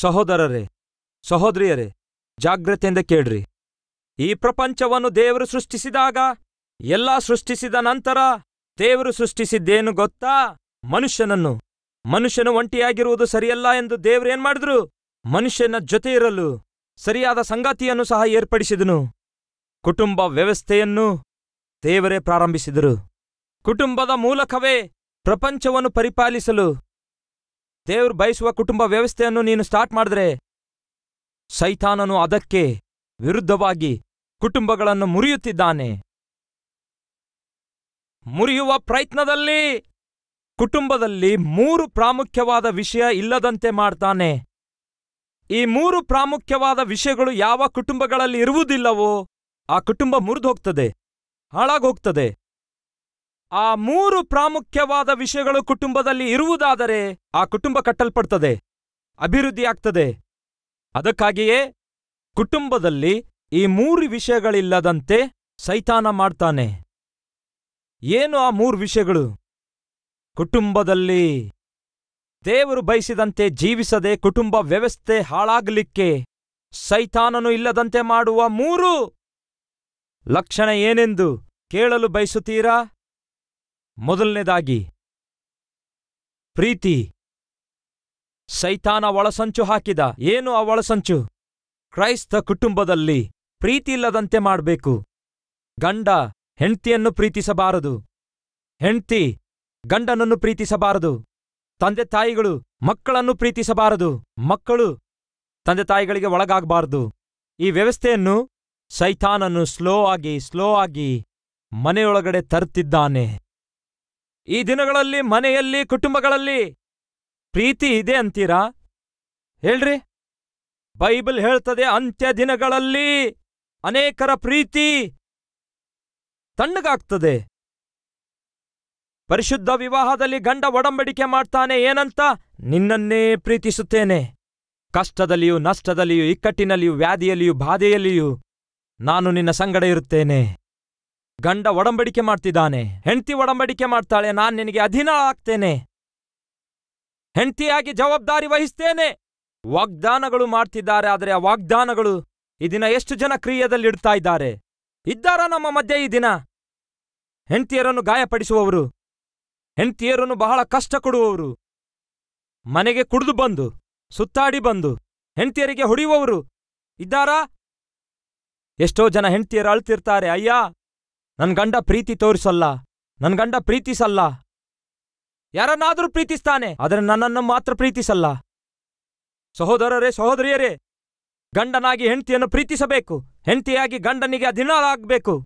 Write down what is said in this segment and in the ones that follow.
ಸಹೋದರರೇ ಸಹೋದರಿಯರೇ ಜಾಗ್ರತೆಯಿಂದ ಕೇಳ್ರಿ ಈ ಪ್ರಪಂಚವನ್ನು ದೇವರು ಸೃಷ್ಟಿಸಿದಾಗ ಎಲ್ಲ ಸೃಷ್ಟಿಸಿದ ನಂತರ ದೇವರು ಸೃಷ್ಟಿಸಿದ್ದೇನು ಗೊತ್ತಾ ಮನುಷ್ಯನನ್ನು ಮನುಷ್ಯನು ಒಂಟಿಯಾಗಿರುವುದು ಸರಿಯಲ್ಲ ಎಂದು ದೇವರೇನ್ ಮಾಡಿದ್ರು ಮನುಷ್ಯನ ಜೊತೆ ಇರಲು ಸರಿಯಾದ ಸಂಗಾತಿಯನ್ನು ಸಹ ಏರ್ಪಡಿಸಿದನು ಕುಟುಂಬ ವ್ಯವಸ್ಥೆಯನ್ನು ದೇವರೇ ಪ್ರಾರಂಭಿಸಿದರು ಕುಟುಂಬದ ಮೂಲಕವೇ ಪ್ರಪಂಚವನ್ನು ಪರಿಪಾಲಿಸಲು ದೇವರು ಬಯಸುವ ಕುಟುಂಬ ವ್ಯವಸ್ಥೆಯನ್ನು ನೀನು ಸ್ಟಾರ್ಟ್ ಮಾಡಿದ್ರೆ ಸೈತಾನನು ಅದಕ್ಕೆ ವಿರುದ್ಧವಾಗಿ ಕುಟುಂಬಗಳನ್ನು ಮುರಿಯುತ್ತಿದ್ದಾನೆ ಮುರಿಯುವ ಪ್ರಯತ್ನದಲ್ಲಿ ಕುಟುಂಬದಲ್ಲಿ ಮೂರು ಪ್ರಾಮುಖ್ಯವಾದ ವಿಷಯ ಇಲ್ಲದಂತೆ ಮಾಡ್ತಾನೆ ಈ ಮೂರು ಪ್ರಾಮುಖ್ಯವಾದ ವಿಷಯಗಳು ಯಾವ ಕುಟುಂಬಗಳಲ್ಲಿ ಇರುವುದಿಲ್ಲವೋ ಆ ಕುಟುಂಬ ಮುರಿದು ಹೋಗ್ತದೆ ಹಾಳಾಗೋಗ್ತದೆ ಆ ಮೂರು ಪ್ರಾಮುಖ್ಯವಾದ ವಿಷಯಗಳು ಕುಟುಂಬದಲ್ಲಿ ಇರುವುದಾದರೆ ಆ ಕುಟುಂಬ ಕಟ್ಟಲ್ಪಡ್ತದೆ ಅಭಿವೃದ್ಧಿ ಆಗ್ತದೆ ಅದಕ್ಕಾಗಿಯೇ ಕುಟುಂಬದಲ್ಲಿ ಈ ಮೂರು ವಿಷಯಗಳಿಲ್ಲದಂತೆ ಸೈತಾನ ಮಾಡ್ತಾನೆ ಏನು ಆ ಮೂರು ವಿಷಯಗಳು ಕುಟುಂಬದಲ್ಲಿ ದೇವರು ಬಯಸಿದಂತೆ ಜೀವಿಸದೆ ಕುಟುಂಬ ವ್ಯವಸ್ಥೆ ಹಾಳಾಗಲಿಕ್ಕೆ ಸೈತಾನನು ಇಲ್ಲದಂತೆ ಮಾಡುವ ಮೂರು ಲಕ್ಷಣ ಏನೆಂದು ಕೇಳಲು ಬಯಸುತ್ತೀರಾ ಮೊದಲನೇದಾಗಿ ಪ್ರೀತಿ ಸೈತಾನ ಒಳಸಂಚು ಹಾಕಿದ ಏನು ಆ ಒಳಸಂಚು ಕ್ರೈಸ್ತ ಕುಟುಂಬದಲ್ಲಿ ಪ್ರೀತಿ ಇಲ್ಲದಂತೆ ಮಾಡಬೇಕು ಗಂಡ ಹೆಂಡ್ತಿಯನ್ನು ಪ್ರೀತಿಸಬಾರದು ಹೆಂಡ್ತಿ ಗಂಡನನ್ನು ಪ್ರೀತಿಸಬಾರದು ತಂದೆ ತಾಯಿಗಳು ಮಕ್ಕಳನ್ನು ಪ್ರೀತಿಸಬಾರದು ಮಕ್ಕಳು ತಂದೆ ತಾಯಿಗಳಿಗೆ ಒಳಗಾಗಬಾರದು ಈ ವ್ಯವಸ್ಥೆಯನ್ನು ಸೈತಾನನು ಸ್ಲೋ ಆಗಿ ಸ್ಲೋ ಆಗಿ ಮನೆಯೊಳಗಡೆ ತರುತ್ತಿದ್ದಾನೆ ಈ ದಿನಗಳಲ್ಲಿ ಮನೆಯಲ್ಲಿ ಕುಟುಂಬಗಳಲ್ಲಿ ಪ್ರೀತಿ ಇದೆ ಅಂತೀರಾ ಹೇಳ್ರಿ ಬೈಬಲ್ ಹೇಳ್ತದೆ ಅಂತ್ಯ ದಿನಗಳಲ್ಲಿ ಅನೇಕರ ಪ್ರೀತಿ ತಣ್ಣಗಾಗ್ತದೆ ಪರಿಶುದ್ಧ ವಿವಾಹದಲ್ಲಿ ಗಂಡ ಒಡಂಬಡಿಕೆ ಮಾಡ್ತಾನೆ ಏನಂತ ನಿನ್ನನ್ನೇ ಪ್ರೀತಿಸುತ್ತೇನೆ ಕಷ್ಟದಲ್ಲಿಯೂ ನಷ್ಟದಲ್ಲಿಯೂ ಇಕ್ಕಟ್ಟಿನಲ್ಲಿಯೂ ವ್ಯಾಧಿಯಲ್ಲಿಯೂ ಬಾಧೆಯಲ್ಲಿಯೂ ನಾನು ನಿನ್ನ ಸಂಗಡ ಇರುತ್ತೇನೆ ಗಂಡ ಒಡಂಬಡಿಕೆ ಮಾಡ್ತಿದ್ದಾನೆ ಹೆಂಡ್ತಿ ಒಡಂಬಡಿಕೆ ಮಾಡ್ತಾಳೆ ನಾನ್ ನಿನಗೆ ಅಧೀನ ಆಗ್ತೇನೆ ಹೆಂಡ್ತಿಯಾಗಿ ಜವಾಬ್ದಾರಿ ವಹಿಸ್ತೇನೆ ವಾಗ್ದಾನಗಳು ಮಾಡ್ತಿದ್ದಾರೆ ಆದರೆ ಆ ವಾಗ್ದಾನಗಳು ಈ ದಿನ ಎಷ್ಟು ಜನ ಕ್ರಿಯೆಯಲ್ಲಿ ಇಡ್ತಾ ಇದ್ದಾರೆ ಇದ್ದಾರ ನಮ್ಮ ಮಧ್ಯೆ ಈ ದಿನ ಹೆಂಡ್ತಿಯರನ್ನು ಗಾಯಪಡಿಸುವವರು ಹೆಂಡ್ತಿಯರನ್ನು ಬಹಳ ಕಷ್ಟ ಕೊಡುವವರು ಮನೆಗೆ ಕುಡಿದು ಬಂದು ಸುತ್ತಾಡಿ ಬಂದು ಹೆಂಡ್ತಿಯರಿಗೆ ಹೊಡೆಯುವವರು ಇದ್ದಾರಾ ಎಷ್ಟೋ ಜನ ಹೆಂಡ್ತಿಯರು ಅಳ್ತಿರ್ತಾರೆ ಅಯ್ಯ ನನ್ ಗಂಡ ಪ್ರೀತಿ ತೋರಿಸಲ್ಲ ನನ್ ಗಂಡ ಪ್ರೀತಿಸಲ್ಲ ಯಾರನ್ನಾದ್ರೂ ಪ್ರೀತಿಸ್ತಾನೆ ಆದರೆ ನನ್ನನ್ನು ಮಾತ್ರ ಪ್ರೀತಿಸಲ್ಲ ಸಹೋದರರೇ ಸಹೋದರಿಯರೇ ಗಂಡನಾಗಿ ಹೆಂಡ್ತಿಯನ್ನು ಪ್ರೀತಿಸಬೇಕು ಹೆಂಡ್ತಿಯಾಗಿ ಗಂಡನಿಗೆ ಅಧೀನರಾಗಬೇಕು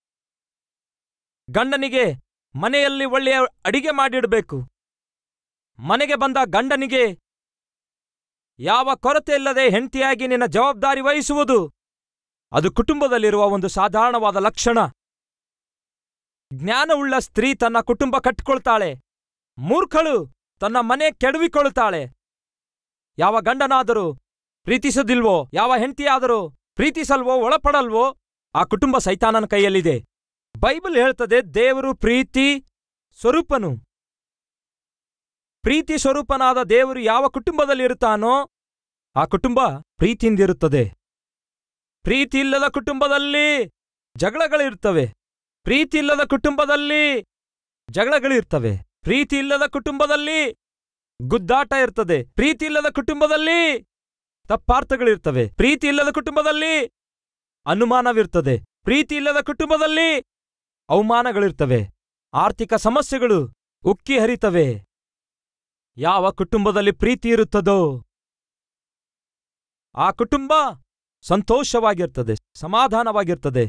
ಗಂಡನಿಗೆ ಮನೆಯಲ್ಲಿ ಒಳ್ಳೆಯ ಅಡಿಗೆ ಮಾಡಿಡಬೇಕು ಮನೆಗೆ ಬಂದ ಗಂಡನಿಗೆ ಯಾವ ಕೊರತೆ ಇಲ್ಲದೆ ಹೆಂಡತಿಯಾಗಿ ನಿನ್ನ ಜವಾಬ್ದಾರಿ ವಹಿಸುವುದು ಅದು ಕುಟುಂಬದಲ್ಲಿರುವ ಒಂದು ಸಾಧಾರಣವಾದ ಲಕ್ಷಣ ಜ್ಞಾನವುಳ್ಳ ಸ್ತ್ರೀ ತನ್ನ ಕುಟುಂಬ ಕಟ್ಟಿಕೊಳ್ತಾಳೆ ಮೂರ್ಖಳು ತನ್ನ ಮನೆ ಕೆಡವಿಕೊಳ್ಳುತ್ತಾಳೆ ಯಾವ ಗಂಡನಾದರೂ ಪ್ರೀತಿಸದಿಲ್ವೋ ಯಾವ ಹೆಂಡತಿಯಾದರೂ ಪ್ರೀತಿಸಲ್ವೋ ಒಳಪಡಲ್ವೋ ಆ ಕುಟುಂಬ ಸೈತಾನನ ಕೈಯಲ್ಲಿದೆ ಬೈಬಲ್ ಹೇಳ್ತದೆ ದೇವರು ಪ್ರೀತಿ ಸ್ವರೂಪನು ಪ್ರೀತಿ ಸ್ವರೂಪನಾದ ದೇವರು ಯಾವ ಕುಟುಂಬದಲ್ಲಿರುತ್ತಾನೋ ಆ ಕುಟುಂಬ ಪ್ರೀತಿಯಿಂದಿರುತ್ತದೆ ಪ್ರೀತಿ ಇಲ್ಲದ ಕುಟುಂಬದಲ್ಲಿ ಜಗಳಗಳಿರ್ತವೆ ಪ್ರೀತಿ ಇಲ್ಲದ ಕುಟುಂಬದಲ್ಲಿ ಜಗಳಗಳಿರ್ತವೆ ಪ್ರೀತಿ ಇಲ್ಲದ ಕುಟುಂಬದಲ್ಲಿ ಗುದ್ದಾಟ ಇರ್ತದೆ ಪ್ರೀತಿ ಇಲ್ಲದ ಕುಟುಂಬದಲ್ಲಿ ತಪ್ಪಾರ್ಥಗಳಿರ್ತವೆ ಪ್ರೀತಿ ಇಲ್ಲದ ಕುಟುಂಬದಲ್ಲಿ ಅನುಮಾನವಿರ್ತದೆ ಪ್ರೀತಿ ಇಲ್ಲದ ಕುಟುಂಬದಲ್ಲಿ ಅವಮಾನಗಳಿರ್ತವೆ ಆರ್ಥಿಕ ಸಮಸ್ಯೆಗಳು ಉಕ್ಕಿ ಹರಿತವೆ ಯಾವ ಕುಟುಂಬದಲ್ಲಿ ಪ್ರೀತಿ ಇರುತ್ತದೋ ಆ ಕುಟುಂಬ ಸಂತೋಷವಾಗಿರ್ತದೆ ಸಮಾಧಾನವಾಗಿರ್ತದೆ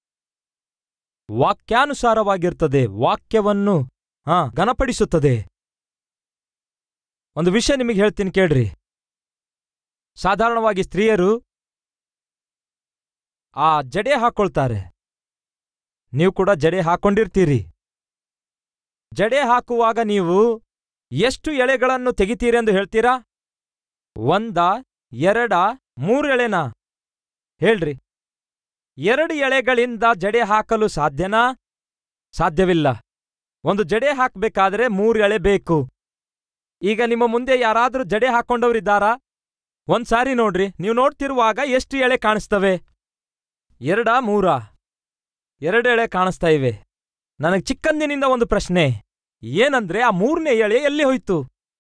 ವಾಕ್ಯಾನುಸಾರವಾಗಿರ್ತದೆ ವಾಕ್ಯವನ್ನು ಹಾ ಘನಪಡಿಸುತ್ತದೆ ಒಂದು ವಿಷಯ ನಿಮಗೆ ಹೇಳ್ತೀನಿ ಕೇಳ್ರಿ ಸಾಧಾರಣವಾಗಿ ಸ್ತ್ರೀಯರು ಆ ಜಡೆ ಹಾಕೊಳ್ತಾರೆ ನೀವು ಕೂಡ ಜಡೆ ಹಾಕೊಂಡಿರ್ತೀರಿ ಜಡೆ ಹಾಕುವಾಗ ನೀವು ಎಷ್ಟು ಎಳೆಗಳನ್ನು ತೆಗಿತೀರೆಂದು ಹೇಳ್ತೀರಾ ಒಂದ ಎರಡ ಮೂರು ಎಳೆನಾ ಹೇಳ್ರಿ ಎರಡು ಎಳೆಗಳಿಂದ ಜಡೆ ಹಾಕಲು ಸಾಧ್ಯನಾ ಸಾಧ್ಯವಿಲ್ಲ ಒಂದು ಜಡೆ ಹಾಕ್ಬೇಕಾದ್ರೆ ಮೂರು ಎಳೆ ಬೇಕು ಈಗ ನಿಮ್ಮ ಮುಂದೆ ಯಾರಾದ್ರೂ ಜಡೆ ಹಾಕೊಂಡವರಿದ್ದಾರಾ ಒಂದ್ಸಾರಿ ನೋಡ್ರಿ ನೀವು ನೋಡ್ತಿರುವಾಗ ಎಷ್ಟು ಎಳೆ ಕಾಣಿಸ್ತವೆ ಎರಡಾ ಮೂರಾ ಎರಡು ಎಳೆ ಕಾಣಿಸ್ತಾ ಇವೆ ನನಗೆ ಚಿಕ್ಕಂದಿನಿಂದ ಒಂದು ಪ್ರಶ್ನೆ ಏನಂದ್ರೆ ಆ ಮೂರನೇ ಎಳೆ ಎಲ್ಲಿ ಹೋಯ್ತು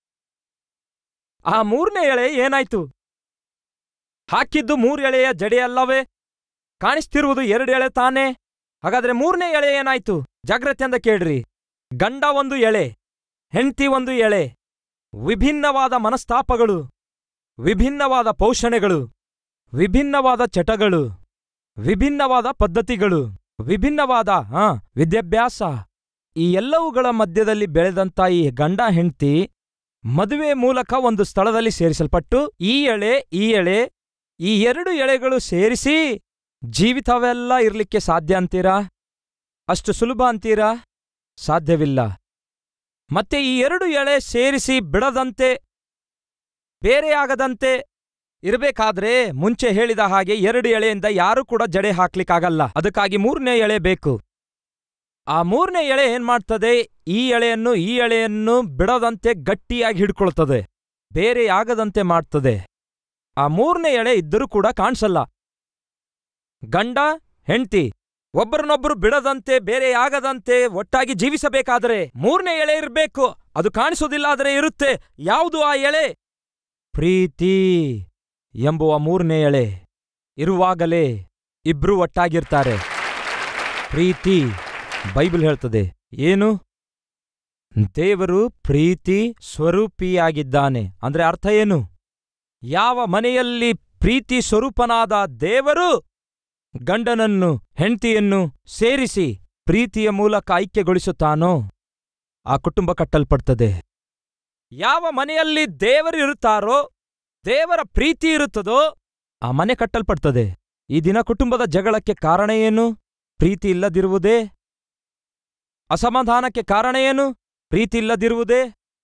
ಆ ಮೂರನೇ ಎಳೆ ಏನಾಯ್ತು ಹಾಕಿದ್ದು ಮೂರು ಎಳೆಯ ಜಡೆ ಅಲ್ಲವೇ ಕಾಣಿಸ್ತಿರುವುದು ಎರಡು ಎಳೆ ತಾನೇ ಹಾಗಾದ್ರೆ ಮೂರನೇ ಎಳೆ ಏನಾಯ್ತು ಜಾಗ್ರತೆಯಿಂದ ಕೇಳ್ರಿ ಗಂಡ ಒಂದು ಎಳೆ ಹೆಂಡ್ತಿ ಒಂದು ಎಳೆ ವಿಭಿನ್ನವಾದ ಮನಸ್ತಾಪಗಳು ವಿಭಿನ್ನವಾದ ಪೋಷಣೆಗಳು ವಿಭಿನ್ನವಾದ ಚಟಗಳು ವಿಭಿನ್ನವಾದ ಪದ್ಧತಿಗಳು ವಿಭಿನ್ನವಾದ ಹಾ ವಿದ್ಯಾಭ್ಯಾಸ ಈ ಎಲ್ಲವುಗಳ ಮಧ್ಯದಲ್ಲಿ ಬೆಳೆದಂತ ಈ ಗಂಡ ಹೆಂಡ್ತಿ ಮದುವೆ ಮೂಲಕ ಒಂದು ಸ್ಥಳದಲ್ಲಿ ಸೇರಿಸಲ್ಪಟ್ಟು ಈ ಎಳೆ ಈ ಎಳೆ ಈ ಎರಡು ಎಳೆಗಳು ಸೇರಿಸಿ ಜೀವಿತವೆಲ್ಲ ಇರ್ಲಿಕ್ಕೆ ಸಾಧ್ಯ ಅಂತೀರಾ ಅಷ್ಟು ಸುಲಭ ಅಂತೀರಾ ಸಾಧ್ಯವಿಲ್ಲ ಮತ್ತೆ ಈ ಎರಡು ಎಳೆ ಸೇರಿಸಿ ಬಿಡದಂತೆ ಬೇರೆಯಾಗದಂತೆ ಇರಬೇಕಾದ್ರೆ ಮುಂಚೆ ಹೇಳಿದ ಹಾಗೆ ಎರಡು ಎಳೆಯಿಂದ ಯಾರೂ ಕೂಡ ಜಡೆ ಹಾಕ್ಲಿಕ್ಕಾಗಲ್ಲ ಅದಕ್ಕಾಗಿ ಮೂರನೇ ಎಳೆ ಬೇಕು ಆ ಮೂರನೇ ಎಳೆ ಏನ್ ಮಾಡ್ತದೆ ಈ ಎಳೆಯನ್ನು ಈ ಎಳೆಯನ್ನು ಬಿಡದಂತೆ ಗಟ್ಟಿಯಾಗಿ ಹಿಡ್ಕೊಳ್ತದೆ ಬೇರೆಯಾಗದಂತೆ ಮಾಡ್ತದೆ ಆ ಮೂರನೇ ಎಳೆ ಇದ್ದರೂ ಕೂಡ ಕಾಣಿಸಲ್ಲ ಗಂಡ ಹೆಂಡ್ತಿ ಒಬ್ಬರನ್ನೊಬ್ಬರು ಬಿಡದಂತೆ ಬೇರೆಯಾಗದಂತೆ ಒಟ್ಟಾಗಿ ಜೀವಿಸಬೇಕಾದರೆ ಮೂರನೇ ಎಳೆ ಇರಬೇಕು ಅದು ಕಾಣಿಸೋದಿಲ್ಲ ಆದರೆ ಇರುತ್ತೆ ಯಾವುದು ಆ ಎಳೆ ಪ್ರೀತಿ ಎಂಬುವ ಮೂರನೇ ಎಳೆ ಇರುವಾಗಲೇ ಇಬ್ರು ಒಟ್ಟಾಗಿರ್ತಾರೆ ಪ್ರೀತಿ ಬೈಬಲ್ ಹೇಳ್ತದೆ ಏನು ದೇವರು ಪ್ರೀತಿ ಸ್ವರೂಪಿಯಾಗಿದ್ದಾನೆ ಅಂದ್ರೆ ಅರ್ಥ ಏನು ಯಾವ ಮನೆಯಲ್ಲಿ ಪ್ರೀತಿ ಸ್ವರೂಪನಾದ ದೇವರು ಗಂಡನನ್ನು ಹೆಂಡತಿಯನ್ನು ಸೇರಿಸಿ ಪ್ರೀತಿಯ ಮೂಲಕ ಐಕ್ಯಗೊಳಿಸುತ್ತಾನೋ ಆ ಕುಟುಂಬ ಕಟ್ಟಲ್ಪಡ್ತದೆ ಯಾವ ಮನೆಯಲ್ಲಿ ದೇವರು ಇರುತ್ತಾರೋ ದೇವರ ಪ್ರೀತಿ ಇರುತ್ತದೋ ಆ ಮನೆ ಕಟ್ಟಲ್ಪಡ್ತದೆ ಈ ದಿನ ಕುಟುಂಬದ ಜಗಳಕ್ಕೆ ಕಾರಣ ಏನು ಪ್ರೀತಿ ಇಲ್ಲದಿರುವುದೇ ಅಸಮಾಧಾನಕ್ಕೆ ಕಾರಣ ಏನು ಪ್ರೀತಿ ಇಲ್ಲದಿರುವುದೇ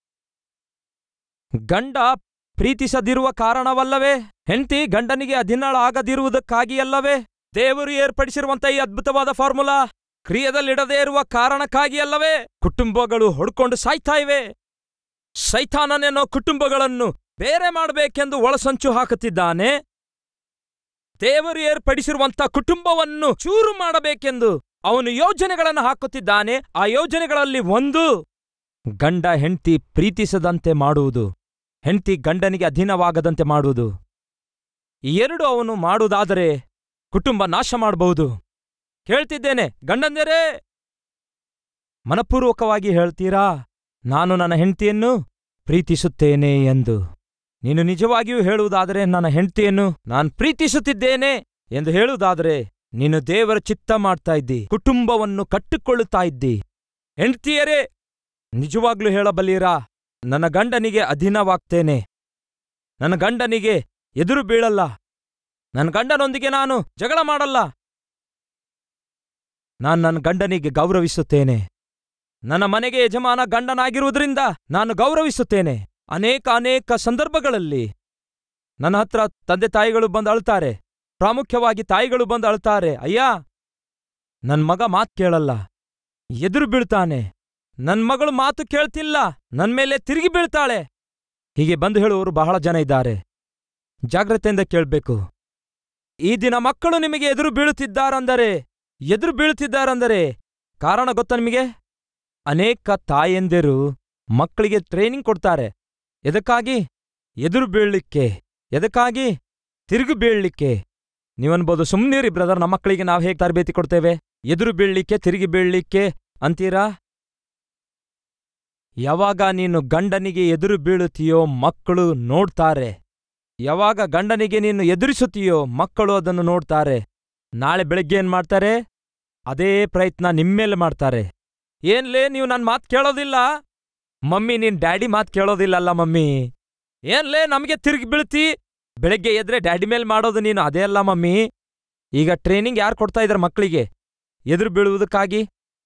ಗಂಡ ಪ್ರೀತಿಸದಿರುವ ಕಾರಣವಲ್ಲವೇ ಹೆಂಡತಿ ಗಂಡನಿಗೆ ಅಧೀನಳಾಗದಿರುವುದಕ್ಕಾಗಿಯಲ್ಲವೇ ದೇವರು ಏರ್ಪಡಿಸಿರುವಂತ ಈ ಅದ್ಭುತವಾದ ಫಾರ್ಮುಲಾ ಕ್ರಿಯದಲ್ಲಿಡದೇ ಇರುವ ಕಾರಣಕ್ಕಾಗಿ ಅಲ್ಲವೇ ಕುಟುಂಬಗಳು ಹೊಡ್ಕೊಂಡು ಸಾಯ್ತಾ ಇವೆ ಸೈತಾನನೆನ್ನೋ ಕುಟುಂಬಗಳನ್ನು ಬೇರೆ ಮಾಡಬೇಕೆಂದು ಒಳಸಂಚು ಹಾಕುತ್ತಿದ್ದಾನೆ ದೇವರು ಏರ್ಪಡಿಸಿರುವಂತ ಕುಟುಂಬವನ್ನು ಚೂರು ಮಾಡಬೇಕೆಂದು ಅವನು ಯೋಜನೆಗಳನ್ನು ಹಾಕುತ್ತಿದ್ದಾನೆ ಆ ಯೋಜನೆಗಳಲ್ಲಿ ಒಂದು ಗಂಡ ಹೆಂಡ್ತಿ ಪ್ರೀತಿಸದಂತೆ ಮಾಡುವುದು ಹೆಂಡ್ತಿ ಗಂಡನಿಗೆ ಅಧೀನವಾಗದಂತೆ ಮಾಡುವುದು ಈ ಎರಡು ಅವನು ಮಾಡುವುದಾದರೆ ಕುಟುಂಬ ನಾಶ ಮಾಡಬಹುದು ಕೇಳ್ತಿದ್ದೇನೆ ಗಂಡಂದಿರೇ ಮನಪೂರ್ವಕವಾಗಿ ಹೇಳ್ತೀರಾ ನಾನು ನನ್ನ ಹೆಂಡತಿಯನ್ನು ಪ್ರೀತಿಸುತ್ತೇನೆ ಎಂದು ನೀನು ನಿಜವಾಗಿಯೂ ಹೇಳುವುದಾದರೆ ನನ್ನ ಹೆಂಡತಿಯನ್ನು ನಾನು ಪ್ರೀತಿಸುತ್ತಿದ್ದೇನೆ ಎಂದು ಹೇಳುವುದಾದರೆ ನೀನು ದೇವರ ಚಿತ್ತ ಮಾಡ್ತಾ ಇದ್ದಿ ಕುಟುಂಬವನ್ನು ಕಟ್ಟಿಕೊಳ್ಳುತ್ತಾ ಇದ್ದಿ ಹೆಂಡತಿಯರೇ ನಿಜವಾಗ್ಲೂ ಹೇಳಬಲ್ಲೀರಾ ನನ್ನ ಗಂಡನಿಗೆ ಅಧೀನವಾಗ್ತೇನೆ ನನ್ನ ಗಂಡನಿಗೆ ಎದುರು ಬೀಳಲ್ಲ ನನ್ನ ಗಂಡನೊಂದಿಗೆ ನಾನು ಜಗಳ ಮಾಡಲ್ಲ ನಾನು ನನ್ನ ಗಂಡನಿಗೆ ಗೌರವಿಸುತ್ತೇನೆ ನನ್ನ ಮನೆಗೆ ಯಜಮಾನ ಗಂಡನಾಗಿರುವುದರಿಂದ ನಾನು ಗೌರವಿಸುತ್ತೇನೆ ಅನೇಕ ಅನೇಕ ಸಂದರ್ಭಗಳಲ್ಲಿ ನನ್ನ ಹತ್ರ ತಂದೆ ತಾಯಿಗಳು ಬಂದು ಅಳ್ತಾರೆ ಪ್ರಾಮುಖ್ಯವಾಗಿ ತಾಯಿಗಳು ಬಂದು ಅಳ್ತಾರೆ ಅಯ್ಯ ನನ್ ಮಗ ಮಾತ್ ಕೇಳಲ್ಲ ಎದುರು ಬೀಳ್ತಾನೆ ನನ್ ಮಗಳು ಮಾತು ಕೇಳ್ತಿಲ್ಲ ನನ್ ಮೇಲೆ ತಿರುಗಿ ಬೀಳ್ತಾಳೆ ಹೀಗೆ ಬಂದು ಹೇಳುವವರು ಬಹಳ ಜನ ಇದ್ದಾರೆ ಜಾಗ್ರತೆಯಿಂದ ಕೇಳ್ಬೇಕು ಈ ದಿನ ಮಕ್ಕಳು ನಿಮಗೆ ಎದುರು ಬೀಳುತ್ತಿದ್ದಾರಂದರೆ ಎದುರು ಬೀಳುತ್ತಿದ್ದಾರಂದರೆ ಕಾರಣ ಗೊತ್ತಾ ನಿಮಗೆ ಅನೇಕ ತಾಯಂದಿರು ಮಕ್ಕಳಿಗೆ ಟ್ರೈನಿಂಗ್ ಕೊಡ್ತಾರೆ ಎದಕ್ಕಾಗಿ ಎದುರು ಬೀಳ್ಲಿಕ್ಕೆ ಎದಕ್ಕಾಗಿ ತಿರುಗು ಬೀಳ್ಲಿಕ್ಕೆ ನೀವನ್ಬೋದು ಸುಮ್ನಿರಿ ಬ್ರದರ್ ನಮ್ಮ ಮಕ್ಕಳಿಗೆ ನಾವು ಹೇಗೆ ತರಬೇತಿ ಕೊಡ್ತೇವೆ ಎದುರು ಬೀಳ್ಲಿಕ್ಕೆ ತಿರುಗಿ ಬೀಳ್ಲಿಕ್ಕೆ ಅಂತೀರಾ ಯಾವಾಗ ನೀನು ಗಂಡನಿಗೆ ಎದುರು ಬೀಳುತ್ತೀಯೋ ಮಕ್ಕಳು ನೋಡ್ತಾರೆ ಯಾವಾಗ ಗಂಡನಿಗೆ ನೀನು ಎದುರಿಸುತ್ತೀಯೋ ಮಕ್ಕಳು ಅದನ್ನು ನೋಡ್ತಾರೆ ನಾಳೆ ಬೆಳಗ್ಗೆ ಏನ್ ಮಾಡ್ತಾರೆ ಅದೇ ಪ್ರಯತ್ನ ನಿಮ್ಮೇಲೆ ಮಾಡ್ತಾರೆ ಏನ್ಲೇ ನೀವು ನನ್ನ ಮಾತು ಕೇಳೋದಿಲ್ಲ ಮಮ್ಮಿ ನೀನ್ ಡ್ಯಾಡಿ ಮಾತು ಕೇಳೋದಿಲ್ಲಲ್ಲ ಮಮ್ಮಿ ಏನ್ಲೇ ನಮಗೆ ತಿರುಗಿ ಬೀಳ್ತಿ ಬೆಳಗ್ಗೆ ಎದ್ರೆ ಡ್ಯಾಡಿ ಮೇಲೆ ಮಾಡೋದು ನೀನು ಅದೇ ಅಲ್ಲ ಮಮ್ಮಿ ಈಗ ಟ್ರೈನಿಂಗ್ ಯಾರು ಕೊಡ್ತಾ ಇದ್ದಾರೆ ಮಕ್ಕಳಿಗೆ ಎದುರು ಬೀಳುವುದಕ್ಕಾಗಿ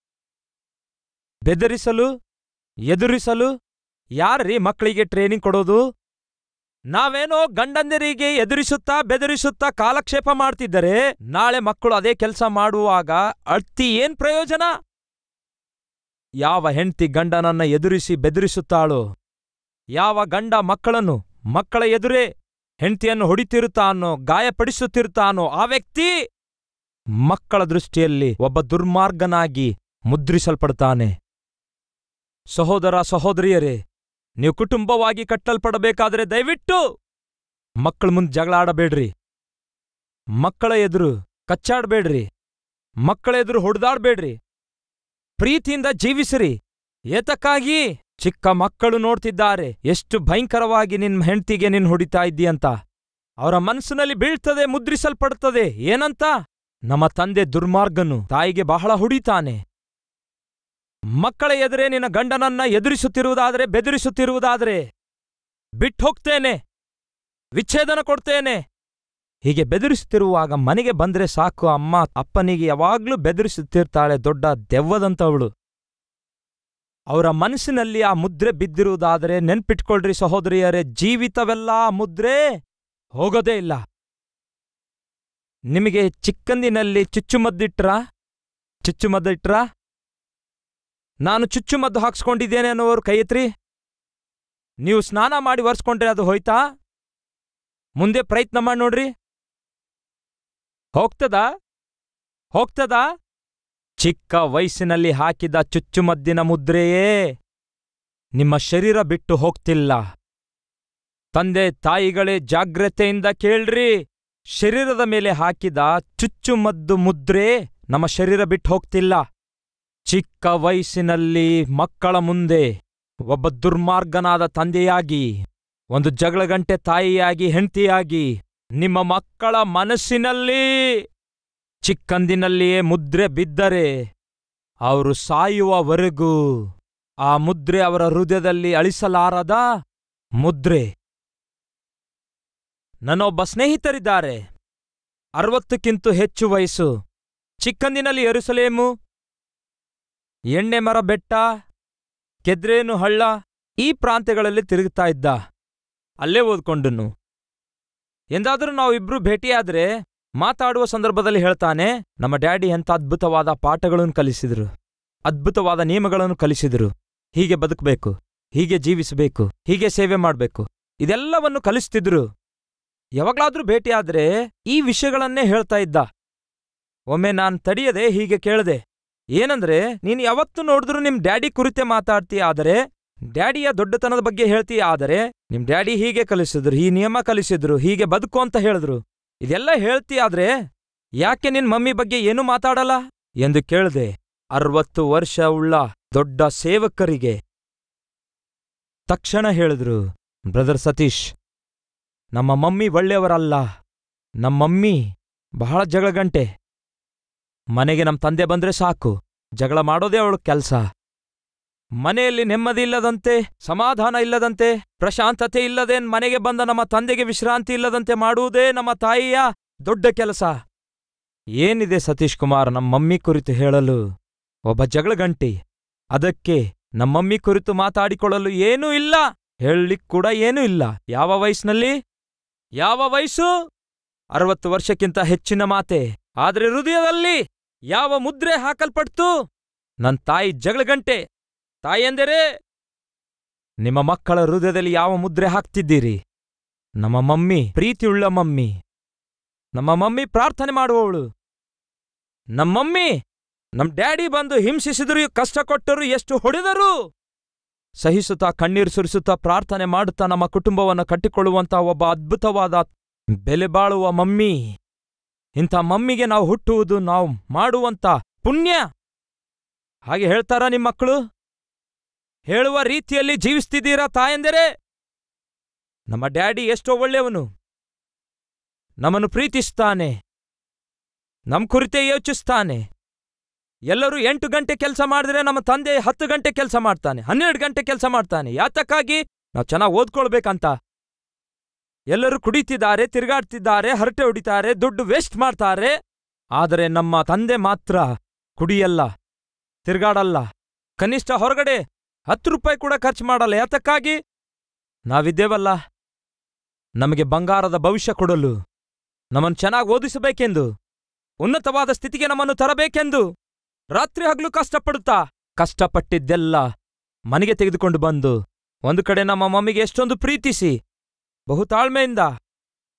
ಬೆದರಿಸಲು ಎದುರಿಸಲು ಯಾರ್ರೀ ಮಕ್ಕಳಿಗೆ ಟ್ರೈನಿಂಗ್ ಕೊಡೋದು ನಾವೇನೋ ಗಂಡಂದಿರಿಗೆ ಎದುರಿಸುತ್ತಾ ಬೆದರಿಸುತ್ತಾ ಕಾಲಕ್ಷೇಪ ಮಾಡ್ತಿದ್ದರೆ ನಾಳೆ ಮಕ್ಕಳು ಅದೇ ಕೆಲಸ ಮಾಡುವಾಗ ಅಳ್ತಿ ಏನ್ ಪ್ರಯೋಜನ ಯಾವ ಹೆಂಡ್ತಿ ಗಂಡನನ್ನ ಎದುರಿಸಿ ಬೆದರಿಸುತ್ತಾಳೋ ಯಾವ ಗಂಡ ಮಕ್ಕಳನ್ನು ಮಕ್ಕಳ ಎದುರೇ ಹೆಂಡತಿಯನ್ನು ಹೊಡಿತಿರುತ್ತಾನೋ ಗಾಯಪಡಿಸುತ್ತಿರುತ್ತಾನೋ ಆ ವ್ಯಕ್ತಿ ಮಕ್ಕಳ ದೃಷ್ಟಿಯಲ್ಲಿ ಒಬ್ಬ ದುರ್ಮಾರ್ಗನಾಗಿ ಮುದ್ರಿಸಲ್ಪಡ್ತಾನೆ ಸಹೋದರ ಸಹೋದರಿಯರೇ ನೀವು ಕುಟುಂಬವಾಗಿ ಕಟ್ಟಲ್ಪಡಬೇಕಾದ್ರೆ ದಯವಿಟ್ಟು ಮಕ್ಕಳ ಮುಂದೆ ಜಗಳ ಆಡಬೇಡ್ರಿ ಮಕ್ಕಳ ಎದುರು ಕಚ್ಚಾಡಬೇಡ್ರಿ ಮಕ್ಕಳ ಎದುರು ಹೊಡೆದಾಡ್ಬೇಡ್ರಿ ಪ್ರೀತಿಯಿಂದ ಜೀವಿಸಿರಿ ಏತಕ್ಕಾಗಿ ಚಿಕ್ಕ ಮಕ್ಕಳು ನೋಡ್ತಿದ್ದಾರೆ ಎಷ್ಟು ಭಯಂಕರವಾಗಿ ನಿನ್ ಹೆಂಡ್ತಿಗೆ ನಿನ್ ಹೊಡಿತಾ ಇದ್ದೀಯಂತ ಅವರ ಮನಸ್ಸಿನಲ್ಲಿ ಬೀಳ್ತದೆ ಮುದ್ರಿಸಲ್ಪಡುತ್ತದೆ ಏನಂತ ನಮ್ಮ ತಂದೆ ದುರ್ಮಾರ್ಗನು ತಾಯಿಗೆ ಬಹಳ ಹೊಡಿತಾನೆ ಮಕ್ಕಳ ಎದುರೇ ನಿನ್ನ ಗಂಡನನ್ನ ಎದುರಿಸುತ್ತಿರುವುದಾದರೆ ಬೆದರಿಸುತ್ತಿರುವುದಾದರೆ ಬಿಟ್ಟೋಗ್ತೇನೆ ವಿಚ್ಛೇದನ ಕೊಡ್ತೇನೆ ಹೀಗೆ ಬೆದರಿಸುತ್ತಿರುವಾಗ ಮನೆಗೆ ಬಂದ್ರೆ ಸಾಕು ಅಮ್ಮ ಅಪ್ಪನಿಗೆ ಯಾವಾಗ್ಲೂ ಬೆದರಿಸುತ್ತಿರ್ತಾಳೆ ದೊಡ್ಡ ದೆವ್ವದಂತವಳು ಅವರ ಮನಸ್ಸಿನಲ್ಲಿ ಆ ಮುದ್ರೆ ಬಿದ್ದಿರುವುದಾದರೆ ನೆನ್ಪಿಟ್ಕೊಳ್ರಿ ಸಹೋದರಿಯರೇ ಜೀವಿತವೆಲ್ಲ ಆ ಮುದ್ರೆ ಹೋಗೋದೇ ಇಲ್ಲ ನಿಮಗೆ ಚಿಕ್ಕಂದಿನಲ್ಲಿ ಚುಚ್ಚುಮದ್ದಿಟ್ರ ಚುಚ್ಚುಮದ್ದಿಟ್ರ ನಾನು ಚುಚ್ಚುಮದ್ದು ಹಾಕ್ಸ್ಕೊಂಡಿದ್ದೇನೆ ಅನ್ನೋರು ಕೈ ಎತ್ರಿ ನೀವು ಸ್ನಾನ ಮಾಡಿ ಒರೆಸ್ಕೊಂಡ್ರೆ ಅದು ಹೋಯ್ತಾ ಮುಂದೆ ಪ್ರಯತ್ನ ಮಾಡಿ ನೋಡ್ರಿ ಹೋಗ್ತದಾ ಹೋಗ್ತದಾ ಚಿಕ್ಕ ವಯಸ್ಸಿನಲ್ಲಿ ಹಾಕಿದ ಚುಚ್ಚುಮದ್ದಿನ ಮುದ್ರೆಯೇ ನಿಮ್ಮ ಶರೀರ ಬಿಟ್ಟು ಹೋಗ್ತಿಲ್ಲ ತಂದೆ ತಾಯಿಗಳೇ ಜಾಗ್ರತೆಯಿಂದ ಕೇಳ್ರಿ ಶರೀರದ ಮೇಲೆ ಹಾಕಿದ ಚುಚ್ಚುಮದ್ದು ಮುದ್ರೆ ನಮ್ಮ ಶರೀರ ಬಿಟ್ಟು ಹೋಗ್ತಿಲ್ಲ ಚಿಕ್ಕ ವಯಸ್ಸಿನಲ್ಲಿ ಮಕ್ಕಳ ಮುಂದೆ ಒಬ್ಬ ದುರ್ಮಾರ್ಗನಾದ ತಂದೆಯಾಗಿ ಒಂದು ಜಗಳಗಂಟೆ ತಾಯಿಯಾಗಿ ಹೆಂಡತಿಯಾಗಿ ನಿಮ್ಮ ಮಕ್ಕಳ ಮನಸ್ಸಿನಲ್ಲಿ ಚಿಕ್ಕಂದಿನಲ್ಲಿಯೇ ಮುದ್ರೆ ಬಿದ್ದರೆ ಅವರು ಸಾಯುವವರೆಗೂ ಆ ಮುದ್ರೆ ಅವರ ಹೃದಯದಲ್ಲಿ ಅಳಿಸಲಾರದ ಮುದ್ರೆ ನನ್ನೊಬ್ಬ ಸ್ನೇಹಿತರಿದ್ದಾರೆ ಅರವತ್ತಕ್ಕಿಂತ ಹೆಚ್ಚು ವಯಸ್ಸು ಚಿಕ್ಕಂದಿನಲ್ಲಿ ಎರುಸಲೇಮು ಎಣ್ಣೆ ಮರ ಬೆಟ್ಟ ಕೆದ್ರೇನು ಹಳ್ಳ ಈ ಪ್ರಾಂತ್ಯಗಳಲ್ಲಿ ತಿರುಗ್ತಾ ಇದ್ದ ಅಲ್ಲೇ ಓದ್ಕೊಂಡನು ಎಂದಾದರೂ ನಾವಿಬ್ರು ಭೇಟಿಯಾದ್ರೆ ಮಾತಾಡುವ ಸಂದರ್ಭದಲ್ಲಿ ಹೇಳ್ತಾನೆ ನಮ್ಮ ಡ್ಯಾಡಿ ಎಂಥ ಅದ್ಭುತವಾದ ಪಾಠಗಳನ್ನು ಕಲಿಸಿದ್ರು ಅದ್ಭುತವಾದ ನಿಯಮಗಳನ್ನು ಕಲಿಸಿದ್ರು ಹೀಗೆ ಬದುಕಬೇಕು ಹೀಗೆ ಜೀವಿಸಬೇಕು ಹೀಗೆ ಸೇವೆ ಮಾಡಬೇಕು ಇದೆಲ್ಲವನ್ನು ಕಲಿಸ್ತಿದ್ರು ಯಾವಾಗ್ಲಾದ್ರೂ ಭೇಟಿಯಾದ್ರೆ ಈ ವಿಷಯಗಳನ್ನೇ ಹೇಳ್ತಾ ಇದ್ದ ಒಮ್ಮೆ ನಾನ್ ತಡಿಯದೆ ಹೀಗೆ ಕೇಳ್ದೆ ಏನಂದ್ರೆ ನೀನ್ ಯಾವತ್ತು ನೋಡಿದ್ರು ನಿಮ್ ಡ್ಯಾಡಿ ಕುರಿತೆ ಮಾತಾಡ್ತೀಯ ಆದರೆ ಡ್ಯಾಡಿಯ ದೊಡ್ಡತನದ ಬಗ್ಗೆ ಹೇಳ್ತೀಯ ಆದರೆ ನಿಮ್ ಡ್ಯಾಡಿ ಹೀಗೆ ಕಲಿಸಿದ್ರು ಈ ನಿಯಮ ಕಲಿಸಿದ್ರು ಹೀಗೆ ಬದುಕು ಅಂತ ಹೇಳಿದ್ರು ಇದೆಲ್ಲ ಹೇಳ್ತೀಯಾದ್ರೆ ಯಾಕೆ ನಿನ್ ಮಮ್ಮಿ ಬಗ್ಗೆ ಏನು ಮಾತಾಡಲ್ಲ ಎಂದು ಕೇಳ್ದೆ ಅರವತ್ತು ವರ್ಷ ಉಳ್ಳ ದೊಡ್ಡ ಸೇವಕರಿಗೆ ತಕ್ಷಣ ಹೇಳಿದ್ರು ಬ್ರದರ್ ಸತೀಶ್ ನಮ್ಮ ಮಮ್ಮಿ ಒಳ್ಳೆಯವರಲ್ಲ ನಮ್ಮ ಮಮ್ಮಿ ಬಹಳ ಜಗಳಗಂಟೆ ಮನೆಗೆ ನಮ್ಮ ತಂದೆ ಬಂದ್ರೆ ಸಾಕು ಜಗಳ ಮಾಡೋದೇ ಅವಳ ಕೆಲ್ಸ ಮನೆಯಲ್ಲಿ ನೆಮ್ಮದಿ ಇಲ್ಲದಂತೆ ಸಮಾಧಾನ ಇಲ್ಲದಂತೆ ಪ್ರಶಾಂತತೆ ಇಲ್ಲದೆ ಮನೆಗೆ ಬಂದ ನಮ್ಮ ತಂದೆಗೆ ವಿಶ್ರಾಂತಿ ಇಲ್ಲದಂತೆ ಮಾಡುವುದೇ ನಮ್ಮ ತಾಯಿಯ ದೊಡ್ಡ ಕೆಲಸ ಏನಿದೆ ಸತೀಶ್ ಕುಮಾರ್ ನಮ್ಮ ಮಮ್ಮಿ ಕುರಿತು ಹೇಳಲು ಒಬ್ಬ ಜಗಳಗಂಟಿ ಅದಕ್ಕೆ ನಮ್ಮ ಮಮ್ಮಿ ಕುರಿತು ಮಾತಾಡಿಕೊಳ್ಳಲು ಏನೂ ಇಲ್ಲ ಹೇಳಲಿಕ್ ಕೂಡ ಏನೂ ಇಲ್ಲ ಯಾವ ವಯಸ್ಸಿನಲ್ಲಿ ಯಾವ ವಯಸ್ಸು ಅರವತ್ತು ವರ್ಷಕ್ಕಿಂತ ಹೆಚ್ಚಿನ ಮಾತೆ ಆದ್ರೆ ಹೃದಯದಲ್ಲಿ ಯಾವ ಮುದ್ರೆ ಹಾಕಲ್ಪಡ್ತು ನನ್ ತಾಯಿ ಜಗಳಗಂಟೆ ತಾಯೆಂದರೆ ನಿಮ್ಮ ಮಕ್ಕಳ ಹೃದಯದಲ್ಲಿ ಯಾವ ಮುದ್ರೆ ಹಾಕ್ತಿದ್ದೀರಿ ನಮ್ಮ ಮಮ್ಮಿ ಪ್ರೀತಿಯುಳ್ಳ ಮಮ್ಮಿ ನಮ್ಮ ಮಮ್ಮಿ ಪ್ರಾರ್ಥನೆ ಮಾಡುವವಳು ನಮ್ಮ ಮಮ್ಮಿ ನಮ್ ಡ್ಯಾಡಿ ಬಂದು ಹಿಂಸಿಸಿದ್ರು ಕಷ್ಟ ಕೊಟ್ಟರು ಎಷ್ಟು ಹೊಡೆದರು ಸಹಿಸುತ್ತಾ ಕಣ್ಣೀರು ಸುರಿಸುತ್ತಾ ಪ್ರಾರ್ಥನೆ ಮಾಡುತ್ತಾ ನಮ್ಮ ಕುಟುಂಬವನ್ನು ಕಟ್ಟಿಕೊಳ್ಳುವಂತ ಒಬ್ಬ ಅದ್ಭುತವಾದ ಬೆಲೆ ಬಾಳುವ ಮಮ್ಮಿ ಇಂಥ ಮಮ್ಮಿಗೆ ನಾವು ಹುಟ್ಟುವುದು ನಾವು ಮಾಡುವಂತ ಪುಣ್ಯ ಹಾಗೆ ಹೇಳ್ತಾರಾ ನಿಮ್ಮ ಮಕ್ಕಳು ಹೇಳುವ ರೀತಿಯಲ್ಲಿ ಜೀವಿಸ್ತಿದ್ದೀರಾ ತಾಯಂದರೆ ನಮ್ಮ ಡ್ಯಾಡಿ ಎಷ್ಟೋ ಒಳ್ಳೆಯವನು ನಮ್ಮನ್ನು ಪ್ರೀತಿಸ್ತಾನೆ ನಮ್ ಕುರಿತೇ ಯೋಚಿಸ್ತಾನೆ ಎಲ್ಲರೂ ಎಂಟು ಗಂಟೆ ಕೆಲಸ ಮಾಡಿದ್ರೆ ನಮ್ಮ ತಂದೆ ಹತ್ತು ಗಂಟೆ ಕೆಲಸ ಮಾಡ್ತಾನೆ ಹನ್ನೆರಡು ಗಂಟೆ ಕೆಲಸ ಮಾಡ್ತಾನೆ ಯಾತಕ್ಕಾಗಿ ನಾವು ಚೆನ್ನಾಗಿ ಓದ್ಕೊಳ್ಬೇಕಂತ ಎಲ್ಲರೂ ಕುಡಿತಿದ್ದಾರೆ ತಿರುಗಾಡ್ತಿದ್ದಾರೆ ಹರಟೆ ಹೊಡಿತಾರೆ ದುಡ್ಡು ವೇಸ್ಟ್ ಮಾಡ್ತಾರೆ ಆದರೆ ನಮ್ಮ ತಂದೆ ಮಾತ್ರ ಕುಡಿಯಲ್ಲ ತಿರುಗಾಡಲ್ಲ ಕನಿಷ್ಠ ಹೊರಗಡೆ ಹತ್ತು ರೂಪಾಯಿ ಕೂಡ ಖರ್ಚು ಮಾಡಲ್ಲ ಯಾತಕ್ಕಾಗಿ ನಾವಿದ್ದೇವಲ್ಲ ನಮಗೆ ಬಂಗಾರದ ಭವಿಷ್ಯ ಕೊಡಲು ನಮ್ಮನ್ನು ಚೆನ್ನಾಗಿ ಓದಿಸಬೇಕೆಂದು ಉನ್ನತವಾದ ಸ್ಥಿತಿಗೆ ನಮ್ಮನ್ನು ತರಬೇಕೆಂದು ರಾತ್ರಿ ಹಗಲು ಕಷ್ಟಪಡುತ್ತಾ ಕಷ್ಟಪಟ್ಟಿದ್ದೆಲ್ಲ ಮನೆಗೆ ತೆಗೆದುಕೊಂಡು ಬಂದು ಒಂದು ಕಡೆ ನಮ್ಮ ಮಮ್ಮಿಗೆ ಎಷ್ಟೊಂದು ಪ್ರೀತಿಸಿ ಬಹುತಾಳ್ಮೆಯಿಂದ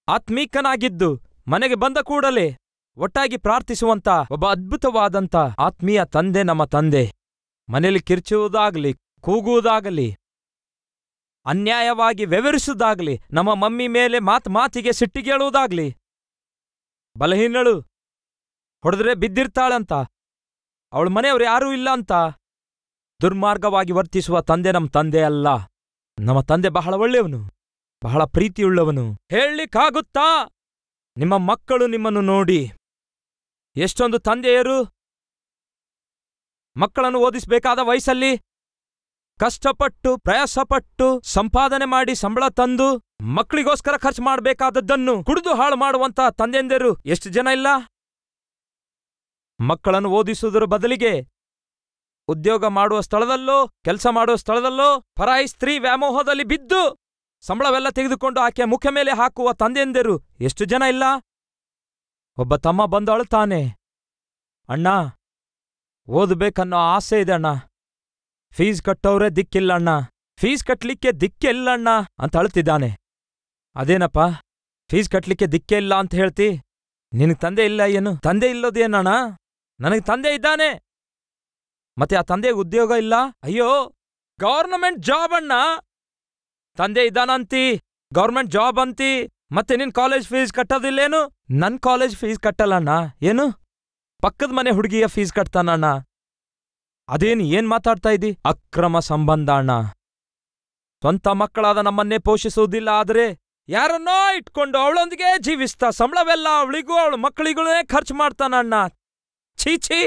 ಆತ್ಮೀಕನಾಗಿದ್ದು ಮನೆಗೆ ಬಂದ ಕೂಡಲೇ ಒಟ್ಟಾಗಿ ಪ್ರಾರ್ಥಿಸುವಂತ ಒಬ್ಬ ಅದ್ಭುತವಾದಂತ ಆತ್ಮೀಯ ತಂದೆ ನಮ್ಮ ತಂದೆ ಮನೆಯಲ್ಲಿ ಕಿರ್ಚುವುದಾಗಲಿ ಕೂಗುವುದಾಗಲಿ ಅನ್ಯಾಯವಾಗಿ ವ್ಯವಹರಿಸುವುದಾಗಲಿ ನಮ್ಮ ಮಮ್ಮಿ ಮೇಲೆ ಮಾತ್ ಮಾತಿಗೆ ಸಿಟ್ಟಿಗೇಳುವುದಾಗ್ಲಿ ಬಲಹೀನಳು ಹೊಡೆದ್ರೆ ಬಿದ್ದಿರ್ತಾಳಂತ ಅವಳ ಮನೆಯವರು ಯಾರೂ ಇಲ್ಲ ಅಂತ ದುರ್ಮಾರ್ಗವಾಗಿ ವರ್ತಿಸುವ ತಂದೆ ನಮ್ಮ ತಂದೆ ಅಲ್ಲ ನಮ್ಮ ತಂದೆ ಬಹಳ ಒಳ್ಳೆಯವನು ಬಹಳ ಪ್ರೀತಿಯುಳ್ಳವನು ಹೇಳಲಿಕ್ಕಾಗುತ್ತಾ ನಿಮ್ಮ ಮಕ್ಕಳು ನಿಮ್ಮನ್ನು ನೋಡಿ ಎಷ್ಟೊಂದು ತಂದೆಯರು ಮಕ್ಕಳನ್ನು ಓದಿಸಬೇಕಾದ ವಯಸ್ಸಲ್ಲಿ ಕಷ್ಟಪಟ್ಟು ಪ್ರಯಾಸಪಟ್ಟು ಸಂಪಾದನೆ ಮಾಡಿ ಸಂಬಳ ತಂದು ಮಕ್ಕಳಿಗೋಸ್ಕರ ಖರ್ಚು ಮಾಡಬೇಕಾದದ್ದನ್ನು ಕುಡಿದು ಹಾಳು ಮಾಡುವಂತ ತಂದೆಯಂದಿರು ಎಷ್ಟು ಜನ ಇಲ್ಲ ಮಕ್ಕಳನ್ನು ಓದಿಸುವುದರ ಬದಲಿಗೆ ಉದ್ಯೋಗ ಮಾಡುವ ಸ್ಥಳದಲ್ಲೋ ಕೆಲಸ ಮಾಡುವ ಸ್ಥಳದಲ್ಲೋ ಪರಾಯಿ ಸ್ತ್ರೀ ವ್ಯಾಮೋಹದಲ್ಲಿ ಬಿದ್ದು ಸಂಬಳವೆಲ್ಲ ತೆಗೆದುಕೊಂಡು ಆಕೆಯ ಮುಖ ಮೇಲೆ ಹಾಕುವ ತಂದೆಯಂದಿರು ಎಷ್ಟು ಜನ ಇಲ್ಲ ಒಬ್ಬ ತಮ್ಮ ಬಂದು ಅಳುತ್ತಾನೆ ಅಣ್ಣ ಓದಬೇಕನ್ನೋ ಆಸೆ ಇದೆ ಅಣ್ಣ ಫೀಸ್ ಕಟ್ಟೋರೇ ದಿಕ್ಕಿಲ್ಲ ಅಣ್ಣ ಫೀಸ್ ಕಟ್ಲಿಕ್ಕೆ ದಿಕ್ಕೆ ಇಲ್ಲ ಅಣ್ಣ ಅಂತ ಅಳ್ತಿದ್ದಾನೆ ಅದೇನಪ್ಪ ಫೀಸ್ ಕಟ್ಲಿಕ್ಕೆ ದಿಕ್ಕೆ ಇಲ್ಲ ಅಂತ ಹೇಳ್ತಿ ನಿನಗ್ ತಂದೆ ಇಲ್ಲ ಏನು ತಂದೆ ಇಲ್ಲೋದೇನಣ್ಣ ನನಗೆ ತಂದೆ ಇದ್ದಾನೆ ಮತ್ತೆ ಆ ತಂದೆಗೆ ಉದ್ಯೋಗ ಇಲ್ಲ ಅಯ್ಯೋ ಗೌರ್ನಮೆಂಟ್ ಜಾಬ್ ಅಣ್ಣ ತಂದೆ ಇದ್ದಾನಂತಿ ಗೌರ್ಮೆಂಟ್ ಜಾಬ್ ಅಂತಿ ಮತ್ತೆ ನಿನ್ ಕಾಲೇಜ್ ಫೀಸ್ ಕಟ್ಟೋದಿಲ್ಲೇನು ನನ್ ಕಾಲೇಜ್ ಫೀಸ್ ಕಟ್ಟಲ್ಲಣ್ಣ ಏನು ಪಕ್ಕದ ಮನೆ ಹುಡುಗಿಯ ಫೀಸ್ ಕಟ್ತಾನಣ್ಣ ಅದೇನು ಏನ್ ಮಾತಾಡ್ತಾ ಇದ್ದಿ ಅಕ್ರಮ ಸಂಬಂಧ ಅಣ್ಣ ಸ್ವಂತ ಮಕ್ಕಳಾದ ನಮ್ಮನ್ನೇ ಪೋಷಿಸುವುದಿಲ್ಲ ಆದ್ರೆ ಯಾರನ್ನೋ ಇಟ್ಕೊಂಡು ಅವಳೊಂದಿಗೆ ಜೀವಿಸ್ತಾ ಸಂಬಳವೆಲ್ಲ ಅವಳಿಗೂ ಅವಳ ಮಕ್ಕಳಿಗೂ ಖರ್ಚು ಮಾಡ್ತಾನಣ್ಣ ಛೀ ಛೀ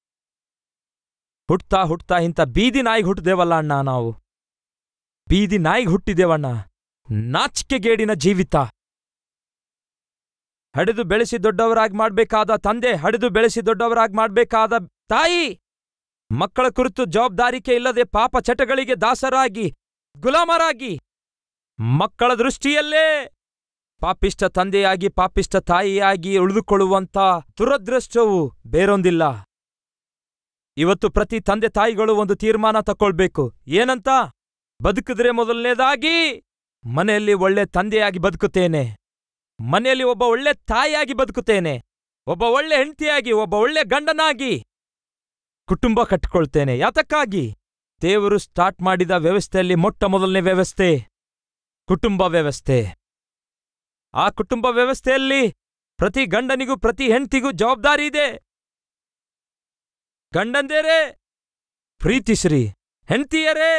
ಹುಟ್ತಾ ಹುಟ್ತಾ ಇಂಥ ಬೀದಿ ನಾಯಿಗೆ ಹುಟ್ಟಿದೇವಲ್ಲ ಅಣ್ಣ ನಾವು ಬೀದಿ ನಾಯಿಗೆ ಹುಟ್ಟಿದೇವಣ್ಣ ನಾಚಿಕೆಗೇಡಿನ ಜೀವಿತ ಹಡಿದು ಬೆಳೆಸಿ ದೊಡ್ಡವರಾಗಿ ಮಾಡ್ಬೇಕಾದ ತಂದೆ ಹಡಿದು ಬೆಳೆಸಿ ದೊಡ್ಡವರಾಗಿ ಮಾಡ್ಬೇಕಾದ ತಾಯಿ ಮಕ್ಕಳ ಕುರಿತು ಜವಾಬ್ದಾರಿಕೆ ಇಲ್ಲದೆ ಪಾಪ ಚಟಗಳಿಗೆ ದಾಸರಾಗಿ ಗುಲಾಮರಾಗಿ ಮಕ್ಕಳ ದೃಷ್ಟಿಯಲ್ಲೇ ಪಾಪಿಷ್ಟ ತಂದೆಯಾಗಿ ಪಾಪಿಷ್ಟ ತಾಯಿಯಾಗಿ ಉಳಿದುಕೊಳ್ಳುವಂತ ದುರದೃಷ್ಟವು ಬೇರೊಂದಿಲ್ಲ ಇವತ್ತು ಪ್ರತಿ ತಂದೆ ತಾಯಿಗಳು ಒಂದು ತೀರ್ಮಾನ ತಕೊಳ್ಬೇಕು ಏನಂತ ಬದುಕಿದ್ರೆ ಮೊದಲನೇದಾಗಿ ಮನೆಯಲ್ಲಿ ಒಳ್ಳೆ ತಂದೆಯಾಗಿ ಬದುಕುತ್ತೇನೆ ಮನೆಯಲ್ಲಿ ಒಬ್ಬ ಒಳ್ಳೆ ತಾಯಿಯಾಗಿ ಬದುಕುತ್ತೇನೆ ಒಬ್ಬ ಒಳ್ಳೆ ಹೆಂಡತಿಯಾಗಿ ಒಬ್ಬ ಒಳ್ಳೆ ಗಂಡನಾಗಿ ಕುಟುಂಬ ಕಟ್ಟಿಕೊಳ್ತೇನೆ ಯಾತಕ್ಕಾಗಿ ದೇವರು ಸ್ಟಾರ್ಟ್ ಮಾಡಿದ ವ್ಯವಸ್ಥೆಯಲ್ಲಿ ಮೊಟ್ಟ ಮೊದಲನೇ ವ್ಯವಸ್ಥೆ ಕುಟುಂಬ ವ್ಯವಸ್ಥೆ ಆ ಕುಟುಂಬ ವ್ಯವಸ್ಥೆಯಲ್ಲಿ ಪ್ರತಿ ಗಂಡನಿಗೂ ಪ್ರತಿ ಹೆಂಡತಿಗೂ ಜವಾಬ್ದಾರಿ ಇದೆ ಗಂಡಂದೇರೇ ಪ್ರೀತಿಸ್ರಿ ಹೆಂಡತಿಯರೇ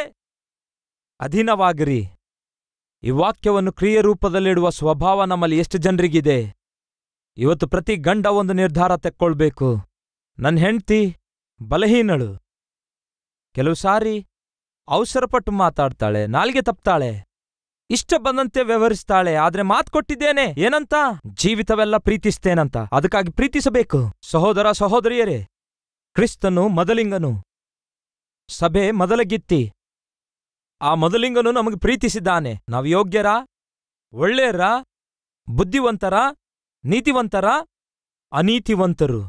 ಅಧೀನವಾಗಿರಿ ಈ ವಾಕ್ಯವನ್ನು ಕ್ರಿಯೆ ರೂಪದಲ್ಲಿಡುವ ಸ್ವಭಾವ ನಮ್ಮಲ್ಲಿ ಎಷ್ಟು ಜನರಿಗಿದೆ ಇವತ್ತು ಪ್ರತಿ ಗಂಡ ಒಂದು ನಿರ್ಧಾರ ತೆಕ್ಕೊಳ್ಬೇಕು ನನ್ನ ಹೆಂಡ್ತಿ ಬಲಹೀನಳು ಕೆಲವು ಸಾರಿ ಅವಸರಪಟ್ಟು ಮಾತಾಡ್ತಾಳೆ ನಾಲ್ಗೆ ತಪ್ತಾಳೆ ಇಷ್ಟ ಬಂದಂತೆ ವ್ಯವಹರಿಸ್ತಾಳೆ ಆದ್ರೆ ಮಾತ್ ಕೊಟ್ಟಿದ್ದೇನೆ ಏನಂತ ಜೀವಿತವೆಲ್ಲ ಪ್ರೀತಿಸ್ತೇನಂತ ಅದಕ್ಕಾಗಿ ಪ್ರೀತಿಸಬೇಕು ಸಹೋದರ ಸಹೋದರಿಯರೇ ಕ್ರಿಸ್ತನು ಮೊದಲಿಂಗನು ಸಭೆ ಮೊದಲಗಿತ್ತಿ ಆ ಮೊದಲಿಂಗನು ನಮಗೆ ಪ್ರೀತಿಸಿದ್ದಾನೆ ನಾವು ಯೋಗ್ಯರ ಒಳ್ಳೆಯರ ಬುದ್ಧಿವಂತರ ನೀತಿವಂತರ ಅನೀತಿವಂತರು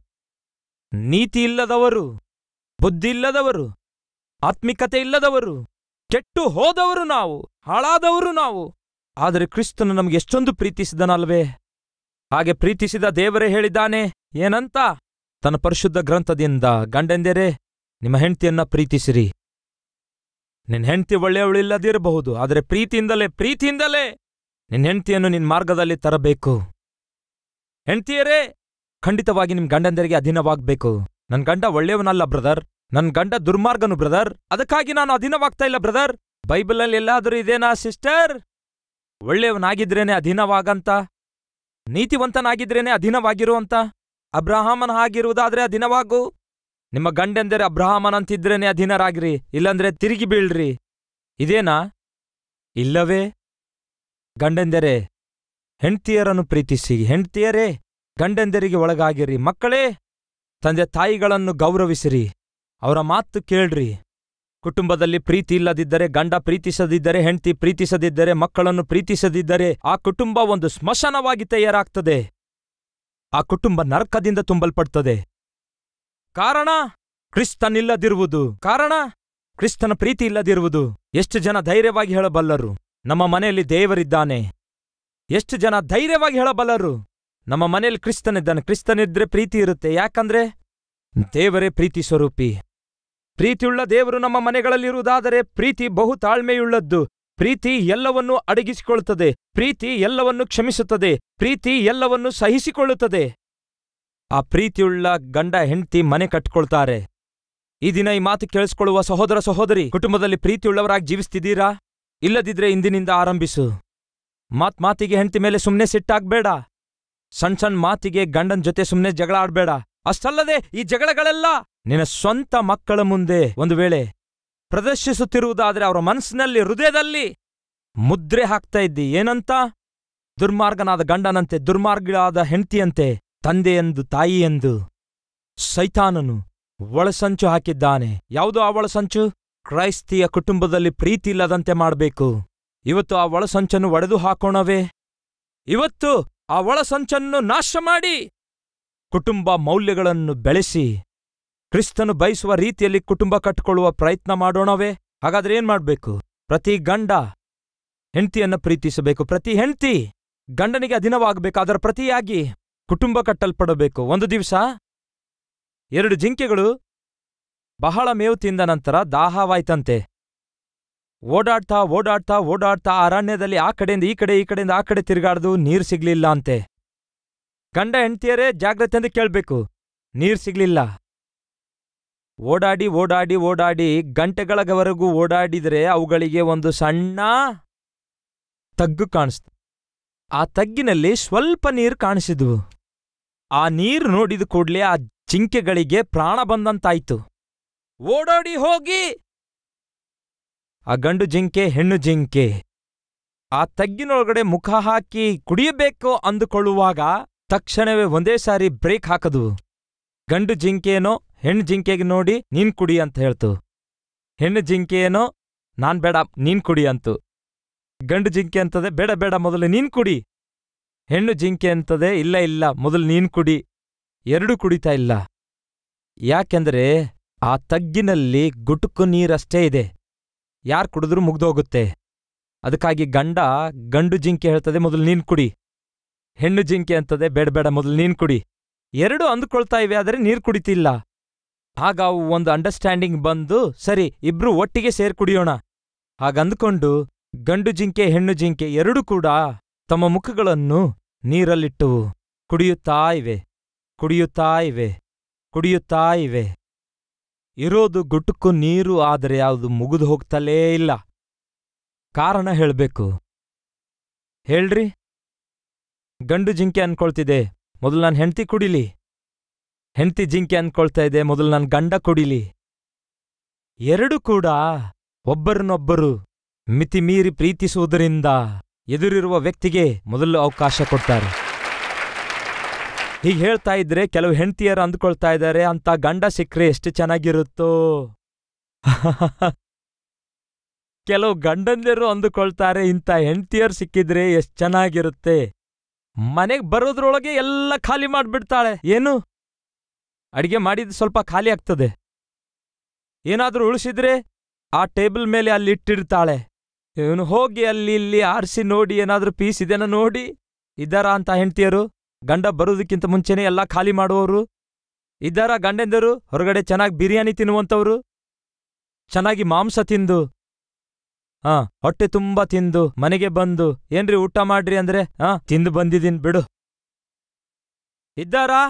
ನೀತಿ ಇಲ್ಲದವರು ಬುದ್ಧಿ ಇಲ್ಲದವರು ಆತ್ಮಿಕತೆ ಇಲ್ಲದವರು ಕೆಟ್ಟು ಹೋದವರು ನಾವು ಹಾಳಾದವರು ನಾವು ಆದರೆ ಕ್ರಿಸ್ತನು ನಮಗೆ ಎಷ್ಟೊಂದು ಪ್ರೀತಿಸಿದನಲ್ವೇ ಹಾಗೆ ಪ್ರೀತಿಸಿದ ದೇವರೇ ಹೇಳಿದ್ದಾನೆ ಏನಂತ ತನ್ನ ಪರಿಶುದ್ಧ ಗ್ರಂಥದಿಂದ ಗಂಡೆಂದೆರೆ ನಿಮ್ಮ ಹೆಂಡತಿಯನ್ನ ಪ್ರೀತಿಸಿರಿ ನಿನ್ ಹೆಂಡತಿ ಒಳ್ಳೆಯವಳಿಲ್ಲದಿರಬಹುದು ಆದರೆ ಪ್ರೀತಿಯಿಂದಲೇ ಪ್ರೀತಿಯಿಂದಲೇ ನಿನ್ ಹೆಂಡತಿಯನ್ನು ನಿನ್ ಮಾರ್ಗದಲ್ಲಿ ತರಬೇಕು ಹೆಂಡತಿಯರೇ ಖಂಡಿತವಾಗಿ ನಿಮ್ ಗಂಡಂದರಿಗೆ ಅಧೀನವಾಗ್ಬೇಕು ನನ್ ಗಂಡ ಒಳ್ಳೆಯವನಲ್ಲ ಬ್ರದರ್ ನನ್ ಗಂಡ ದುರ್ಮಾರ್ಗನು ಬ್ರದರ್ ಅದಕ್ಕಾಗಿ ನಾನು ಅಧೀನವಾಗ್ತಾ ಇಲ್ಲ ಬ್ರದರ್ ಬೈಬಲಲ್ಲಿ ಎಲ್ಲಾದರೂ ಇದೇನಾ ಸಿಸ್ಟರ್ ಒಳ್ಳೆಯವನಾಗಿದ್ರೇನೆ ಅಧೀನವಾಗಂತ ನೀತಿವಂತನಾಗಿದ್ರೇನೆ ಅಧೀನವಾಗಿರುವಂತ ಅಬ್ರಹಾಮನ ಹಾಗಿರುವುದಾದ್ರೆ ಅಧೀನವಾಗು ನಿಮ್ಮ ಗಂಡೆಂದರೆ ಅಬ್ರಹಾಮನಂತಿದ್ರೇನೆ ಅಧೀನರಾಗಿರಿ ಇಲ್ಲಂದ್ರೆ ತಿರುಗಿ ಬೀಳ್ರಿ ಇದೇನಾ ಇಲ್ಲವೇ ಗಂಡೆಂದರೆ ಹೆಂಡ್ತಿಯರನ್ನು ಪ್ರೀತಿಸಿ ಹೆಂಡ್ತಿಯರೇ ಗಂಡೆಂದರಿಗೆ ಒಳಗಾಗಿರಿ ಮಕ್ಕಳೇ ತಂದೆ ತಾಯಿಗಳನ್ನು ಗೌರವಿಸಿರಿ ಅವರ ಮಾತು ಕೇಳ್ರಿ ಕುಟುಂಬದಲ್ಲಿ ಪ್ರೀತಿ ಇಲ್ಲದಿದ್ದರೆ ಗಂಡ ಪ್ರೀತಿಸದಿದ್ದರೆ ಹೆಂಡತಿ ಪ್ರೀತಿಸದಿದ್ದರೆ ಮಕ್ಕಳನ್ನು ಪ್ರೀತಿಸದಿದ್ದರೆ ಆ ಕುಟುಂಬ ಒಂದು ಸ್ಮಶಾನವಾಗಿ ತಯಾರಾಗ್ತದೆ ಆ ಕುಟುಂಬ ನರಕದಿಂದ ತುಂಬಲ್ಪಡ್ತದೆ ಕಾರಣ ಕ್ರಿಸ್ತನಿಲ್ಲದಿರುವುದು ಕಾರಣ ಕ್ರಿಸ್ತನ ಪ್ರೀತಿ ಇಲ್ಲದಿರುವುದು ಎಷ್ಟು ಜನ ಧೈರ್ಯವಾಗಿ ಹೇಳಬಲ್ಲರು ನಮ್ಮ ಮನೆಯಲ್ಲಿ ದೇವರಿದ್ದಾನೆ ಎಷ್ಟು ಜನ ಧೈರ್ಯವಾಗಿ ಹೇಳಬಲ್ಲರು ನಮ್ಮ ಮನೆಯಲ್ಲಿ ಕ್ರಿಸ್ತನಿದ್ದಾನೆ ಕ್ರಿಸ್ತನಿದ್ರೆ ಪ್ರೀತಿ ಇರುತ್ತೆ ಯಾಕಂದ್ರೆ ದೇವರೇ ಪ್ರೀತಿ ಸ್ವರೂಪಿ ಪ್ರೀತಿಯುಳ್ಳ ದೇವರು ನಮ್ಮ ಮನೆಗಳಲ್ಲಿರುವುದಾದರೆ ಪ್ರೀತಿ ಬಹು ತಾಳ್ಮೆಯುಳ್ಳದ್ದು ಪ್ರೀತಿ ಎಲ್ಲವನ್ನೂ ಅಡಗಿಸಿಕೊಳ್ಳುತ್ತದೆ ಪ್ರೀತಿ ಎಲ್ಲವನ್ನೂ ಕ್ಷಮಿಸುತ್ತದೆ ಪ್ರೀತಿ ಎಲ್ಲವನ್ನೂ ಸಹಿಸಿಕೊಳ್ಳುತ್ತದೆ ಆ ಪ್ರೀತಿಯುಳ್ಳ ಗಂಡ ಹೆಂಡತಿ ಮನೆ ಕಟ್ಕೊಳ್ತಾರೆ ಈ ದಿನ ಈ ಮಾತು ಕೇಳಿಸ್ಕೊಳ್ಳುವ ಸಹೋದರ ಸಹೋದರಿ ಕುಟುಂಬದಲ್ಲಿ ಪ್ರೀತಿಯುಳ್ಳವರಾಗಿ ಜೀವಿಸ್ತಿದ್ದೀರಾ ಇಲ್ಲದಿದ್ರೆ ಇಂದಿನಿಂದ ಆರಂಭಿಸು ಮಾತ್ ಮಾತಿಗೆ ಹೆಂಡತಿ ಮೇಲೆ ಸುಮ್ಮನೆ ಸಿಟ್ಟಾಗ್ಬೇಡ ಸಣ್ಣ ಸಣ್ಣ ಮಾತಿಗೆ ಗಂಡನ ಜೊತೆ ಸುಮ್ಮನೆ ಜಗಳ ಆಡ್ಬೇಡ ಅಷ್ಟಲ್ಲದೆ ಈ ಜಗಳಗಳೆಲ್ಲ ನಿನ್ನ ಸ್ವಂತ ಮಕ್ಕಳ ಮುಂದೆ ಒಂದು ವೇಳೆ ಪ್ರದರ್ಶಿಸುತ್ತಿರುವುದಾದ್ರೆ ಅವರ ಮನಸ್ಸಿನಲ್ಲಿ ಹೃದಯದಲ್ಲಿ ಮುದ್ರೆ ಹಾಕ್ತಾ ಇದ್ದಿ ಏನಂತ ದುರ್ಮಾರ್ಗನಾದ ಗಂಡನಂತೆ ದುರ್ಮಾರ್ಗಗಳಾದ ಹೆಂಡತಿಯಂತೆ ತಂದೆಯೆಂದು ತಾಯಿಯೆಂದು ಸೈತಾನನು ಒಳಸಂಚು ಹಾಕಿದ್ದಾನೆ ಯಾವುದು ಆ ಒಳಸಂಚು ಕ್ರೈಸ್ತಿಯ ಕುಟುಂಬದಲ್ಲಿ ಪ್ರೀತಿ ಇಲ್ಲದಂತೆ ಮಾಡಬೇಕು ಇವತ್ತು ಆ ಒಳಸಂಚನ್ನು ಒಡೆದು ಹಾಕೋಣವೇ ಇವತ್ತು ಆ ಒಳಸಂಚನ್ನು ನಾಶ ಮಾಡಿ ಕುಟುಂಬ ಮೌಲ್ಯಗಳನ್ನು ಬೆಳೆಸಿ ಕ್ರಿಸ್ತನು ಬಯಸುವ ರೀತಿಯಲ್ಲಿ ಕುಟುಂಬ ಕಟ್ಟಿಕೊಳ್ಳುವ ಪ್ರಯತ್ನ ಮಾಡೋಣವೇ ಹಾಗಾದ್ರೆ ಏನ್ ಮಾಡ್ಬೇಕು ಪ್ರತಿ ಗಂಡ ಹೆಂಡತಿಯನ್ನ ಪ್ರೀತಿಸಬೇಕು ಪ್ರತಿ ಹೆಂಡತಿ ಗಂಡನಿಗೆ ಅಧೀನವಾಗಬೇಕು ಅದರ ಪ್ರತಿಯಾಗಿ ಕುಟುಂಬ ಕಟ್ಟಲ್ಪಡಬೇಕು ಒಂದು ದಿವಸ ಎರಡು ಜಿಂಕೆಗಳು ಬಹಳ ಮೇವು ತಿಂದ ನಂತರ ದಾಹವಾಯ್ತಂತೆ ಓಡಾಡ್ತಾ ಓಡಾಡ್ತಾ ಓಡಾಡ್ತಾ ಅರಣ್ಯದಲ್ಲಿ ಆ ಕಡೆಯಿಂದ ಈ ಕಡೆ ಈ ಕಡೆಯಿಂದ ಆ ಕಡೆ ತಿರುಗಾಡ್ದು ನೀರು ಸಿಗ್ಲಿಲ್ಲ ಅಂತೆ ಗಂಡ ಹೆಂಡತಿಯರೇ ಜಾಗ್ರತೆಯಿಂದ ಕೇಳ್ಬೇಕು ನೀರ್ ಸಿಗ್ಲಿಲ್ಲ ಓಡಾಡಿ ಓಡಾಡಿ ಓಡಾಡಿ ಗಂಟೆಗಳವರೆಗೂ ಓಡಾಡಿದ್ರೆ ಅವುಗಳಿಗೆ ಒಂದು ಸಣ್ಣ ತಗ್ಗು ಕಾಣಿಸ್ತು ಆ ತಗ್ಗಿನಲ್ಲಿ ಸ್ವಲ್ಪ ನೀರು ಕಾಣಿಸಿದ್ವು ಆ ನೀರು ನೋಡಿದ ಕೂಡ್ಲೆ ಆ ಜಿಂಕೆಗಳಿಗೆ ಪ್ರಾಣ ಬಂದಂತಾಯ್ತು ಓಡೋಡಿ ಹೋಗಿ ಆ ಗಂಡು ಜಿಂಕೆ ಹೆಣ್ಣು ಜಿಂಕೆ ಆ ತಗ್ಗಿನೊಳಗಡೆ ಮುಖ ಹಾಕಿ ಕುಡಿಯಬೇಕು ಅಂದುಕೊಳ್ಳುವಾಗ ತಕ್ಷಣವೇ ಒಂದೇ ಸಾರಿ ಬ್ರೇಕ್ ಹಾಕದು ಗಂಡು ಜಿಂಕೆಯೇನೋ ಹೆಣ್ಣು ಜಿಂಕೆಗೆ ನೋಡಿ ನೀನ್ ಕುಡಿ ಅಂತ ಹೇಳ್ತು ಹೆಣ್ಣು ಜಿಂಕೆಯೇನೋ ನಾನ್ ಬೇಡ ನೀನ್ ಕುಡಿ ಅಂತು ಗಂಡು ಜಿಂಕೆ ಅಂತದೆ ಬೇಡ ಬೇಡ ಮೊದಲು ನೀನ್ ಕುಡಿ ಹೆಣ್ಣು ಜಿಂಕೆ ಅಂತದೆ ಇಲ್ಲ ಇಲ್ಲ ಮೊದಲು ನೀನ್ ಕುಡಿ ಎರಡೂ ಕುಡಿತಾ ಇಲ್ಲ ಯಾಕೆಂದ್ರೆ ಆ ತಗ್ಗಿನಲ್ಲಿ ಗುಟುಕು ನೀರಷ್ಟೇ ಇದೆ ಯಾರ್ ಕುಡಿದ್ರೂ ಮುಗ್ದೋಗುತ್ತೆ ಅದಕ್ಕಾಗಿ ಗಂಡ ಗಂಡು ಜಿಂಕೆ ಹೇಳ್ತದೆ ಮೊದಲು ನೀನ್ ಕುಡಿ ಹೆಣ್ಣು ಜಿಂಕೆ ಅಂತದೆ ಬೇಡ ಬೇಡ ಮೊದಲು ನೀನ್ ಕುಡಿ ಎರಡು ಅಂದುಕೊಳ್ತಾ ಇವೆ ಆದರೆ ನೀರ್ ಕುಡಿತಿಲ್ಲ ಆಗ ಅವು ಒಂದು ಅಂಡರ್ಸ್ಟ್ಯಾಂಡಿಂಗ್ ಬಂದು ಸರಿ ಇಬ್ರು ಒಟ್ಟಿಗೆ ಸೇರ್ ಕುಡಿಯೋಣ ಹಾಗಂದುಕೊಂಡು ಗಂಡು ಜಿಂಕೆ ಹೆಣ್ಣು ಜಿಂಕೆ ಎರಡೂ ಕೂಡ ತಮ್ಮ ಮುಖಗಳನ್ನು ನೀರಲ್ಲಿಟ್ಟುವು ಕುಡಿಯುತ್ತಾ ಇವೆ ಕುಡಿಯುತ್ತಾ ಇವೆ ಕುಡಿಯುತ್ತಾ ಇವೆ ಇರೋದು ಗುಟುಕು ನೀರು ಆದರೆ ಯಾವುದು ಮುಗಿದು ಹೋಗ್ತಲೇ ಇಲ್ಲ ಕಾರಣ ಹೇಳ್ಬೇಕು ಹೇಳ್ರಿ ಗಂಡು ಜಿಂಕೆ ಅನ್ಕೊಳ್ತಿದೆ ಮೊದಲು ನಾನು ಹೆಂಡ್ತಿ ಕುಡಿಲಿ ಹೆಂಡ್ತಿ ಜಿಂಕೆ ಅನ್ಕೊಳ್ತಾ ಇದೆ ಮೊದಲು ನನ್ನ ಗಂಡ ಕುಡಿಲಿ ಎರಡು ಕೂಡ ಒಬ್ಬರನ್ನೊಬ್ಬರು ಮಿತಿ ಮೀರಿ ಪ್ರೀತಿಸುವುದರಿಂದ ಎದುರಿರುವ ವ್ಯಕ್ತಿಗೆ ಮೊದಲು ಅವಕಾಶ ಕೊಡ್ತಾರೆ ಹೀಗೆ ಹೇಳ್ತಾ ಇದ್ರೆ ಕೆಲವು ಹೆಂಡತಿಯರು ಅಂದ್ಕೊಳ್ತಾ ಇದ್ದಾರೆ ಅಂತ ಗಂಡ ಸಿಕ್ಕ್ರೆ ಎಷ್ಟು ಚೆನ್ನಾಗಿರುತ್ತೋ ಕೆಲವು ಗಂಡಂದಿರು ಅಂದುಕೊಳ್ತಾರೆ ಇಂಥ ಹೆಂಡತಿಯರು ಸಿಕ್ಕಿದ್ರೆ ಎಷ್ಟ್ ಚೆನ್ನಾಗಿರುತ್ತೆ ಮನೆಗ್ ಬರೋದ್ರೊಳಗೆ ಎಲ್ಲ ಖಾಲಿ ಮಾಡ್ಬಿಡ್ತಾಳೆ ಏನು ಅಡಿಗೆ ಮಾಡಿದ್ ಸ್ವಲ್ಪ ಖಾಲಿ ಆಗ್ತದೆ ಏನಾದ್ರೂ ಉಳಿಸಿದ್ರೆ ಆ ಟೇಬಲ್ ಮೇಲೆ ಅಲ್ಲಿ ಇಟ್ಟಿರ್ತಾಳೆ ಇವನು ಹೋಗಿ ಅಲ್ಲಿ ಇಲ್ಲಿ ಆರಿಸಿ ನೋಡಿ ಏನಾದ್ರೂ ಪೀಸ್ ಇದೆನ ನೋಡಿ ಇದ್ದಾರಾ ಅಂತ ಹೆಂಡ್ತಿಯರು ಗಂಡ ಬರೋದಕ್ಕಿಂತ ಮುಂಚೆನೆ ಎಲ್ಲ ಖಾಲಿ ಮಾಡುವವರು ಇದ್ದಾರಾ ಗಂಡೆಂದರು ಹೊರಗಡೆ ಚೆನ್ನಾಗಿ ಬಿರಿಯಾನಿ ತಿನ್ನುವಂಥವ್ರು ಚೆನ್ನಾಗಿ ಮಾಂಸ ತಿಂದು ಹಾ ಹೊಟ್ಟೆ ತುಂಬಾ ತಿಂದು ಮನೆಗೆ ಬಂದು ಏನ್ರಿ ಊಟ ಮಾಡ್ರಿ ಅಂದ್ರೆ ಹಾ ತಿಂದು ಬಂದಿದೀನ್ ಬಿಡು ಇದ್ದಾರಾ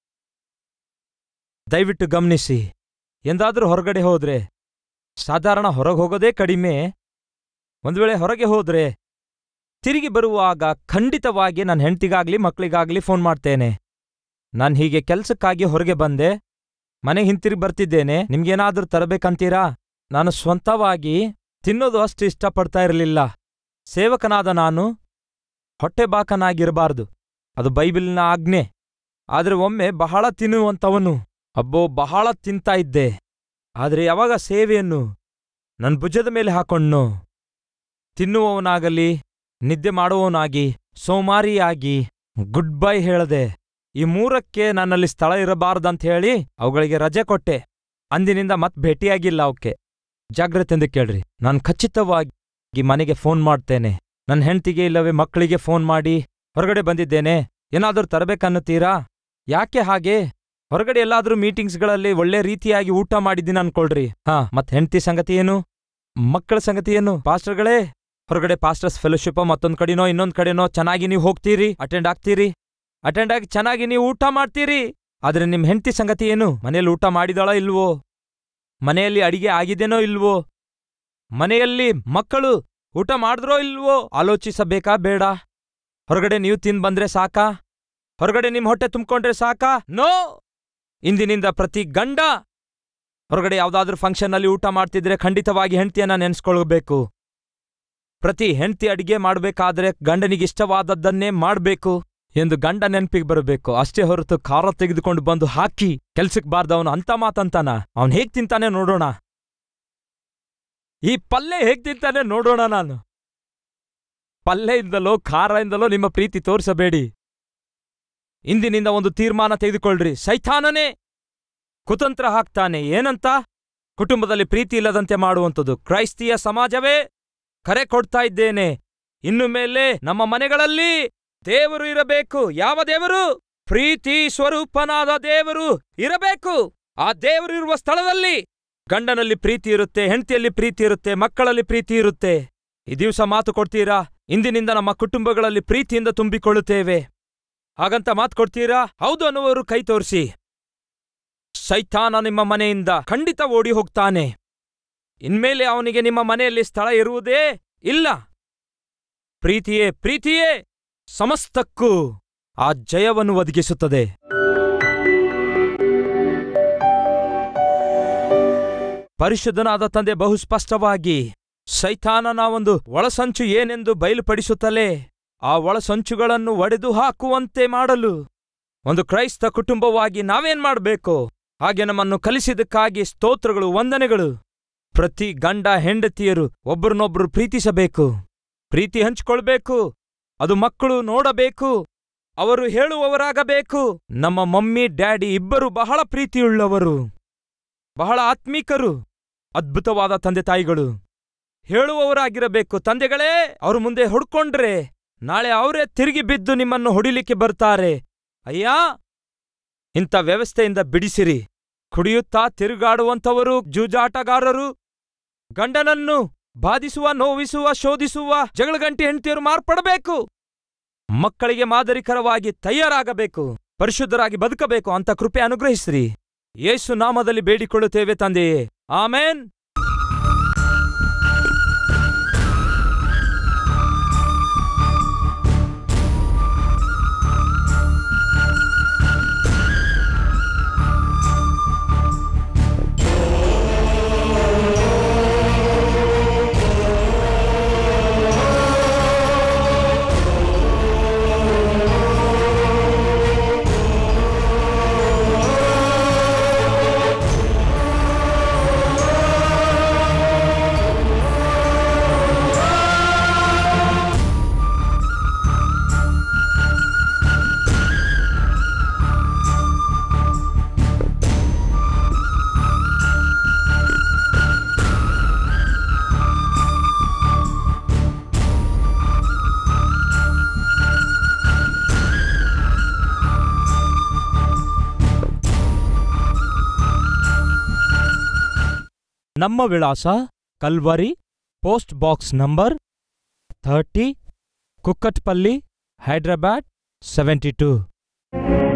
ದಯವಿಟ್ಟು ಗಮನಿಸಿ ಎಂದಾದ್ರೂ ಹೊರಗಡೆ ಹೋದ್ರೆ ಸಾಧಾರಣ ಹೊರಗೆ ಹೋಗೋದೇ ಕಡಿಮೆ ಒಂದ್ ವೇಳೆ ಹೊರಗೆ ಹೋದ್ರೆ ತಿರುಗಿ ಬರುವಾಗ ಖಂಡಿತವಾಗಿ ನನ್ನ ಹೆಂಡ್ತಿಗಾಗ್ಲಿ ಮಕ್ಳಿಗಾಗ್ಲಿ ಫೋನ್ ಮಾಡ್ತೇನೆ ನಾನು ಹೀಗೆ ಕೆಲ್ಸಕ್ಕಾಗಿ ಹೊರಗೆ ಬಂದೆ ಮನೆಗೆ ಹಿಂತಿರುಗಿ ಬರ್ತಿದ್ದೇನೆ ನಿಮ್ಗೇನಾದ್ರೂ ತರಬೇಕಂತೀರಾ ನಾನು ಸ್ವಂತವಾಗಿ ತಿನ್ನೋದು ಅಷ್ಟು ಇಷ್ಟಪಡ್ತಾ ಇರಲಿಲ್ಲ ಸೇವಕನಾದ ನಾನು ಹೊಟ್ಟೆಬಾಕನಾಗಿರಬಾರ್ದು ಅದು ಬೈಬಿಲ್ನ ಆಜ್ಞೆ ಆದ್ರೆ ಒಮ್ಮೆ ಬಹಳ ತಿನ್ನುವಂಥವನು ಅಬ್ಬೋ ಬಹಳ ತಿಂತಾ ಇದ್ದೆ ಆದರೆ ಯಾವಾಗ ಸೇವೆಯನ್ನು ನನ್ನ ಭುಜದ ಮೇಲೆ ಹಾಕೊಂಡು ತಿನ್ನುವವನಾಗಲಿ ನಿದ್ದೆ ಮಾಡುವವನಾಗಿ ಸೋಮಾರಿಯಾಗಿ ಗುಡ್ ಬೈ ಹೇಳ್ದೆ ಈ ಮೂರಕ್ಕೆ ನನ್ನಲ್ಲಿ ಸ್ಥಳ ಇರಬಾರ್ದಂತ ಹೇಳಿ ಅವುಗಳಿಗೆ ರಜೆ ಕೊಟ್ಟೆ ಅಂದಿನಿಂದ ಮತ್ ಭೇಟಿಯಾಗಿಲ್ಲ ಅವಕ್ಕೆ ಜಾಗ್ರತೆಯಿಂದ ಕೇಳ್ರಿ ನಾನು ಖಚಿತವಾಗಿ ಮನೆಗೆ ಫೋನ್ ಮಾಡ್ತೇನೆ ನನ್ನ ಹೆಂಡ್ತಿಗೆ ಇಲ್ಲವೇ ಮಕ್ಕಳಿಗೆ ಫೋನ್ ಮಾಡಿ ಹೊರಗಡೆ ಬಂದಿದ್ದೇನೆ ಏನಾದರೂ ತರಬೇಕನ್ನುತ್ತೀರಾ ಯಾಕೆ ಹಾಗೆ ಹೊರಗಡೆ ಎಲ್ಲಾದ್ರೂ ಮೀಟಿಂಗ್ಸ್ಗಳಲ್ಲಿ ಒಳ್ಳೆ ರೀತಿಯಾಗಿ ಊಟ ಮಾಡಿದ್ದೀನಿ ಅನ್ಕೊಳ್ರಿ ಹಾ ಮತ್ ಹೆಂಡ್ತಿ ಸಂಗತಿ ಏನು ಮಕ್ಕಳ ಸಂಗತಿ ಏನು ಪಾಸ್ಟರ್ಗಳೇ ಹೊರಗಡೆ ಪಾಸ್ಟರ್ಸ್ ಫೆಲೋಶಿಪ್ ಮತ್ತೊಂದ್ ಕಡೆನೋ ಇನ್ನೊಂದ್ ಕಡೆನೋ ಚೆನ್ನಾಗಿ ನೀವು ಹೋಗ್ತೀರಿ ಅಟೆಂಡ್ ಆಗ್ತೀರಿ ಅಟೆಂಡ್ ಆಗಿ ಚೆನ್ನಾಗಿ ನೀವು ಊಟ ಮಾಡ್ತೀರಿ ಆದ್ರೆ ನಿಮ್ ಹೆಂಡ್ತಿ ಸಂಗತಿ ಏನು ಮನೆಯಲ್ಲಿ ಊಟ ಮಾಡಿದಾಳೋ ಇಲ್ವೋ ಮನೆಯಲ್ಲಿ ಅಡಿಗೆ ಆಗಿದೆನೋ ಇಲ್ವೋ ಮನೆಯಲ್ಲಿ ಮಕ್ಕಳು ಊಟ ಮಾಡಿದ್ರೋ ಇಲ್ವೋ ಆಲೋಚಿಸಬೇಕಾ ಬೇಡ ಹೊರಗಡೆ ನೀವು ತಿಂದ್ ಬಂದ್ರೆ ಸಾಕಾ ಹೊರಗಡೆ ನಿಮ್ ಹೊಟ್ಟೆ ತುಂಬಿಕೊಂಡ್ರೆ ಸಾಕಾ ನೋ ಇಂದಿನಿಂದ ಪ್ರತಿ ಗಂಡ ಹೊರಗಡೆ ಯಾವ್ದಾದ್ರೂ ಫಂಕ್ಷನ್ನಲ್ಲಿ ಊಟ ಮಾಡ್ತಿದ್ರೆ ಖಂಡಿತವಾಗಿ ಹೆಂಡ್ತಿಯನ್ನ ನೆನ್ಸ್ಕೊಳ್ಬೇಕು ಪ್ರತಿ ಹೆಂಡ್ತಿ ಅಡಿಗೆ ಮಾಡ್ಬೇಕಾದ್ರೆ ಗಂಡನಿಗಿಷ್ಟವಾದದ್ದನ್ನೇ ಮಾಡ್ಬೇಕು ಎಂದು ಗಂಡ ನೆನ್ಪಿಗೆ ಬರಬೇಕು ಅಷ್ಟೇ ಹೊರತು ಖಾರ ತೆಗೆದುಕೊಂಡು ಬಂದು ಹಾಕಿ ಕೆಲ್ಸಕ್ ಬಾರ್ದವನು ಅಂತ ಮಾತಂತಾನ ಅವನ್ ಹೇಗ್ ತಿಂತಾನೆ ನೋಡೋಣ ಈ ಪಲ್ಯ ಹೇಗ್ ತಿಂತಾನೆ ನೋಡೋಣ ನಾನು ಪಲ್ಯೆಯಿಂದಲೋ ಖಾರದಿಂದಲೋ ನಿಮ್ಮ ಪ್ರೀತಿ ತೋರಿಸಬೇಡಿ ಇಂದಿನಿಂದ ಒಂದು ತೀರ್ಮಾನ ತೆಗೆದುಕೊಳ್ಳ್ರಿ ಸೈತಾನನೇ ಕುತಂತ್ರ ಹಾಕ್ತಾನೆ ಏನಂತ ಕುಟುಂಬದಲ್ಲಿ ಪ್ರೀತಿ ಇಲ್ಲದಂತೆ ಮಾಡುವಂಥದ್ದು ಕ್ರೈಸ್ತಿಯ ಸಮಾಜವೇ ಕರೆ ಕೊಡ್ತಾ ಇದ್ದೇನೆ ಇನ್ನು ಮೇಲೆ ನಮ್ಮ ಮನೆಗಳಲ್ಲಿ ದೇವರು ಇರಬೇಕು ಯಾವ ದೇವರು ಪ್ರೀತಿ ಸ್ವರೂಪನಾದ ದೇವರು ಇರಬೇಕು ಆ ದೇವರು ಇರುವ ಸ್ಥಳದಲ್ಲಿ ಗಂಡನಲ್ಲಿ ಪ್ರೀತಿ ಇರುತ್ತೆ ಹೆಂಡತಿಯಲ್ಲಿ ಪ್ರೀತಿ ಇರುತ್ತೆ ಮಕ್ಕಳಲ್ಲಿ ಪ್ರೀತಿ ಇರುತ್ತೆ ಈ ದಿವಸ ಮಾತು ಕೊಡ್ತೀರಾ ಇಂದಿನಿಂದ ನಮ್ಮ ಕುಟುಂಬಗಳಲ್ಲಿ ಪ್ರೀತಿಯಿಂದ ತುಂಬಿಕೊಳ್ಳುತ್ತೇವೆ ಹಾಗಂತ ಮಾತು ಕೊಡ್ತೀರಾ ಹೌದು ಅನ್ನುವರು ಕೈ ತೋರಿಸಿ ಸೈತಾನ ನಿಮ್ಮ ಮನೆಯಿಂದ ಖಂಡಿತ ಓಡಿ ಹೋಗ್ತಾನೆ ಇನ್ಮೇಲೆ ಅವನಿಗೆ ನಿಮ್ಮ ಮನೆಯಲ್ಲಿ ಸ್ಥಳ ಇರುವುದೇ ಇಲ್ಲ ಪ್ರೀತಿಯೇ ಪ್ರೀತಿಯೇ ಸಮಸ್ತಕ್ಕೂ ಆ ಜಯವನ್ನು ಒದಗಿಸುತ್ತದೆ ಪರಿಶುದ್ಧನಾದ ತಂದೆ ಬಹು ಸ್ಪಷ್ಟವಾಗಿ ಸೈತಾನನ ಒಂದು ಒಳಸಂಚು ಏನೆಂದು ಬಯಲುಪಡಿಸುತ್ತಲೇ ಆ ಒಳಸಂಚುಗಳನ್ನು ಒಡೆದು ಹಾಕುವಂತೆ ಮಾಡಲು ಒಂದು ಕ್ರೈಸ್ತ ಕುಟುಂಬವಾಗಿ ನಾವೇನ್ ಮಾಡಬೇಕು ಹಾಗೆ ನಮ್ಮನ್ನು ಕಲಿಸಿದ್ದಕ್ಕಾಗಿ ಸ್ತೋತ್ರಗಳು ವಂದನೆಗಳು ಪ್ರತಿ ಗಂಡ ಹೆಂಡತಿಯರು ಒಬ್ಬರನ್ನೊಬ್ಬರು ಪ್ರೀತಿಸಬೇಕು ಪ್ರೀತಿ ಹಂಚಿಕೊಳ್ಬೇಕು ಅದು ಮಕ್ಕಳು ನೋಡಬೇಕು ಅವರು ಹೇಳುವವರಾಗಬೇಕು ನಮ್ಮ ಮಮ್ಮಿ ಡ್ಯಾಡಿ ಇಬ್ಬರು ಬಹಳ ಪ್ರೀತಿಯುಳ್ಳವರು ಬಹಳ ಆತ್ಮೀಕರು ಅದ್ಭುತವಾದ ತಂದೆ ತಾಯಿಗಳು ಹೇಳುವವರಾಗಿರಬೇಕು ತಂದೆಗಳೇ ಅವ್ರ ಮುಂದೆ ಹೊಡ್ಕೊಂಡ್ರೆ ನಾಳೆ ಅವರೇ ತಿರುಗಿ ಬಿದ್ದು ನಿಮ್ಮನ್ನು ಹೊಡಿಲಿಕ್ಕೆ ಬರ್ತಾರೆ ಅಯ್ಯಾ ಇಂಥ ವ್ಯವಸ್ಥೆಯಿಂದ ಬಿಡಿಸಿರಿ ಕುಡಿಯುತ್ತಾ ತಿರುಗಾಡುವಂಥವರು ಜೂಜಾಟಗಾರರು ಗಂಡನನ್ನು ಬಾಧಿಸುವ ನೋವಿಸುವ ಶೋಧಿಸುವ ಜಗಳಗಂಟಿ ಹೆಂಡತಿಯರು ಮಾರ್ಪಡಬೇಕು ಮಕ್ಕಳಿಗೆ ಮಾದರಿಕರವಾಗಿ ತಯಾರಾಗಬೇಕು ಪರಿಶುದ್ಧರಾಗಿ ಬದುಕಬೇಕು ಅಂತ ಕೃಪೆ ಅನುಗ್ರಹಿಸ್ರಿ ಯೇಸು ನಾಮದಲ್ಲಿ ಬೇಡಿಕೊಳ್ಳುತ್ತೇವೆ ತಂದೆಯೇ ಆಮೇನ್ ನಮ್ಮ ವಿಳಾಸ Calvary post box number thirty Kukatpally Hyderabad seventy two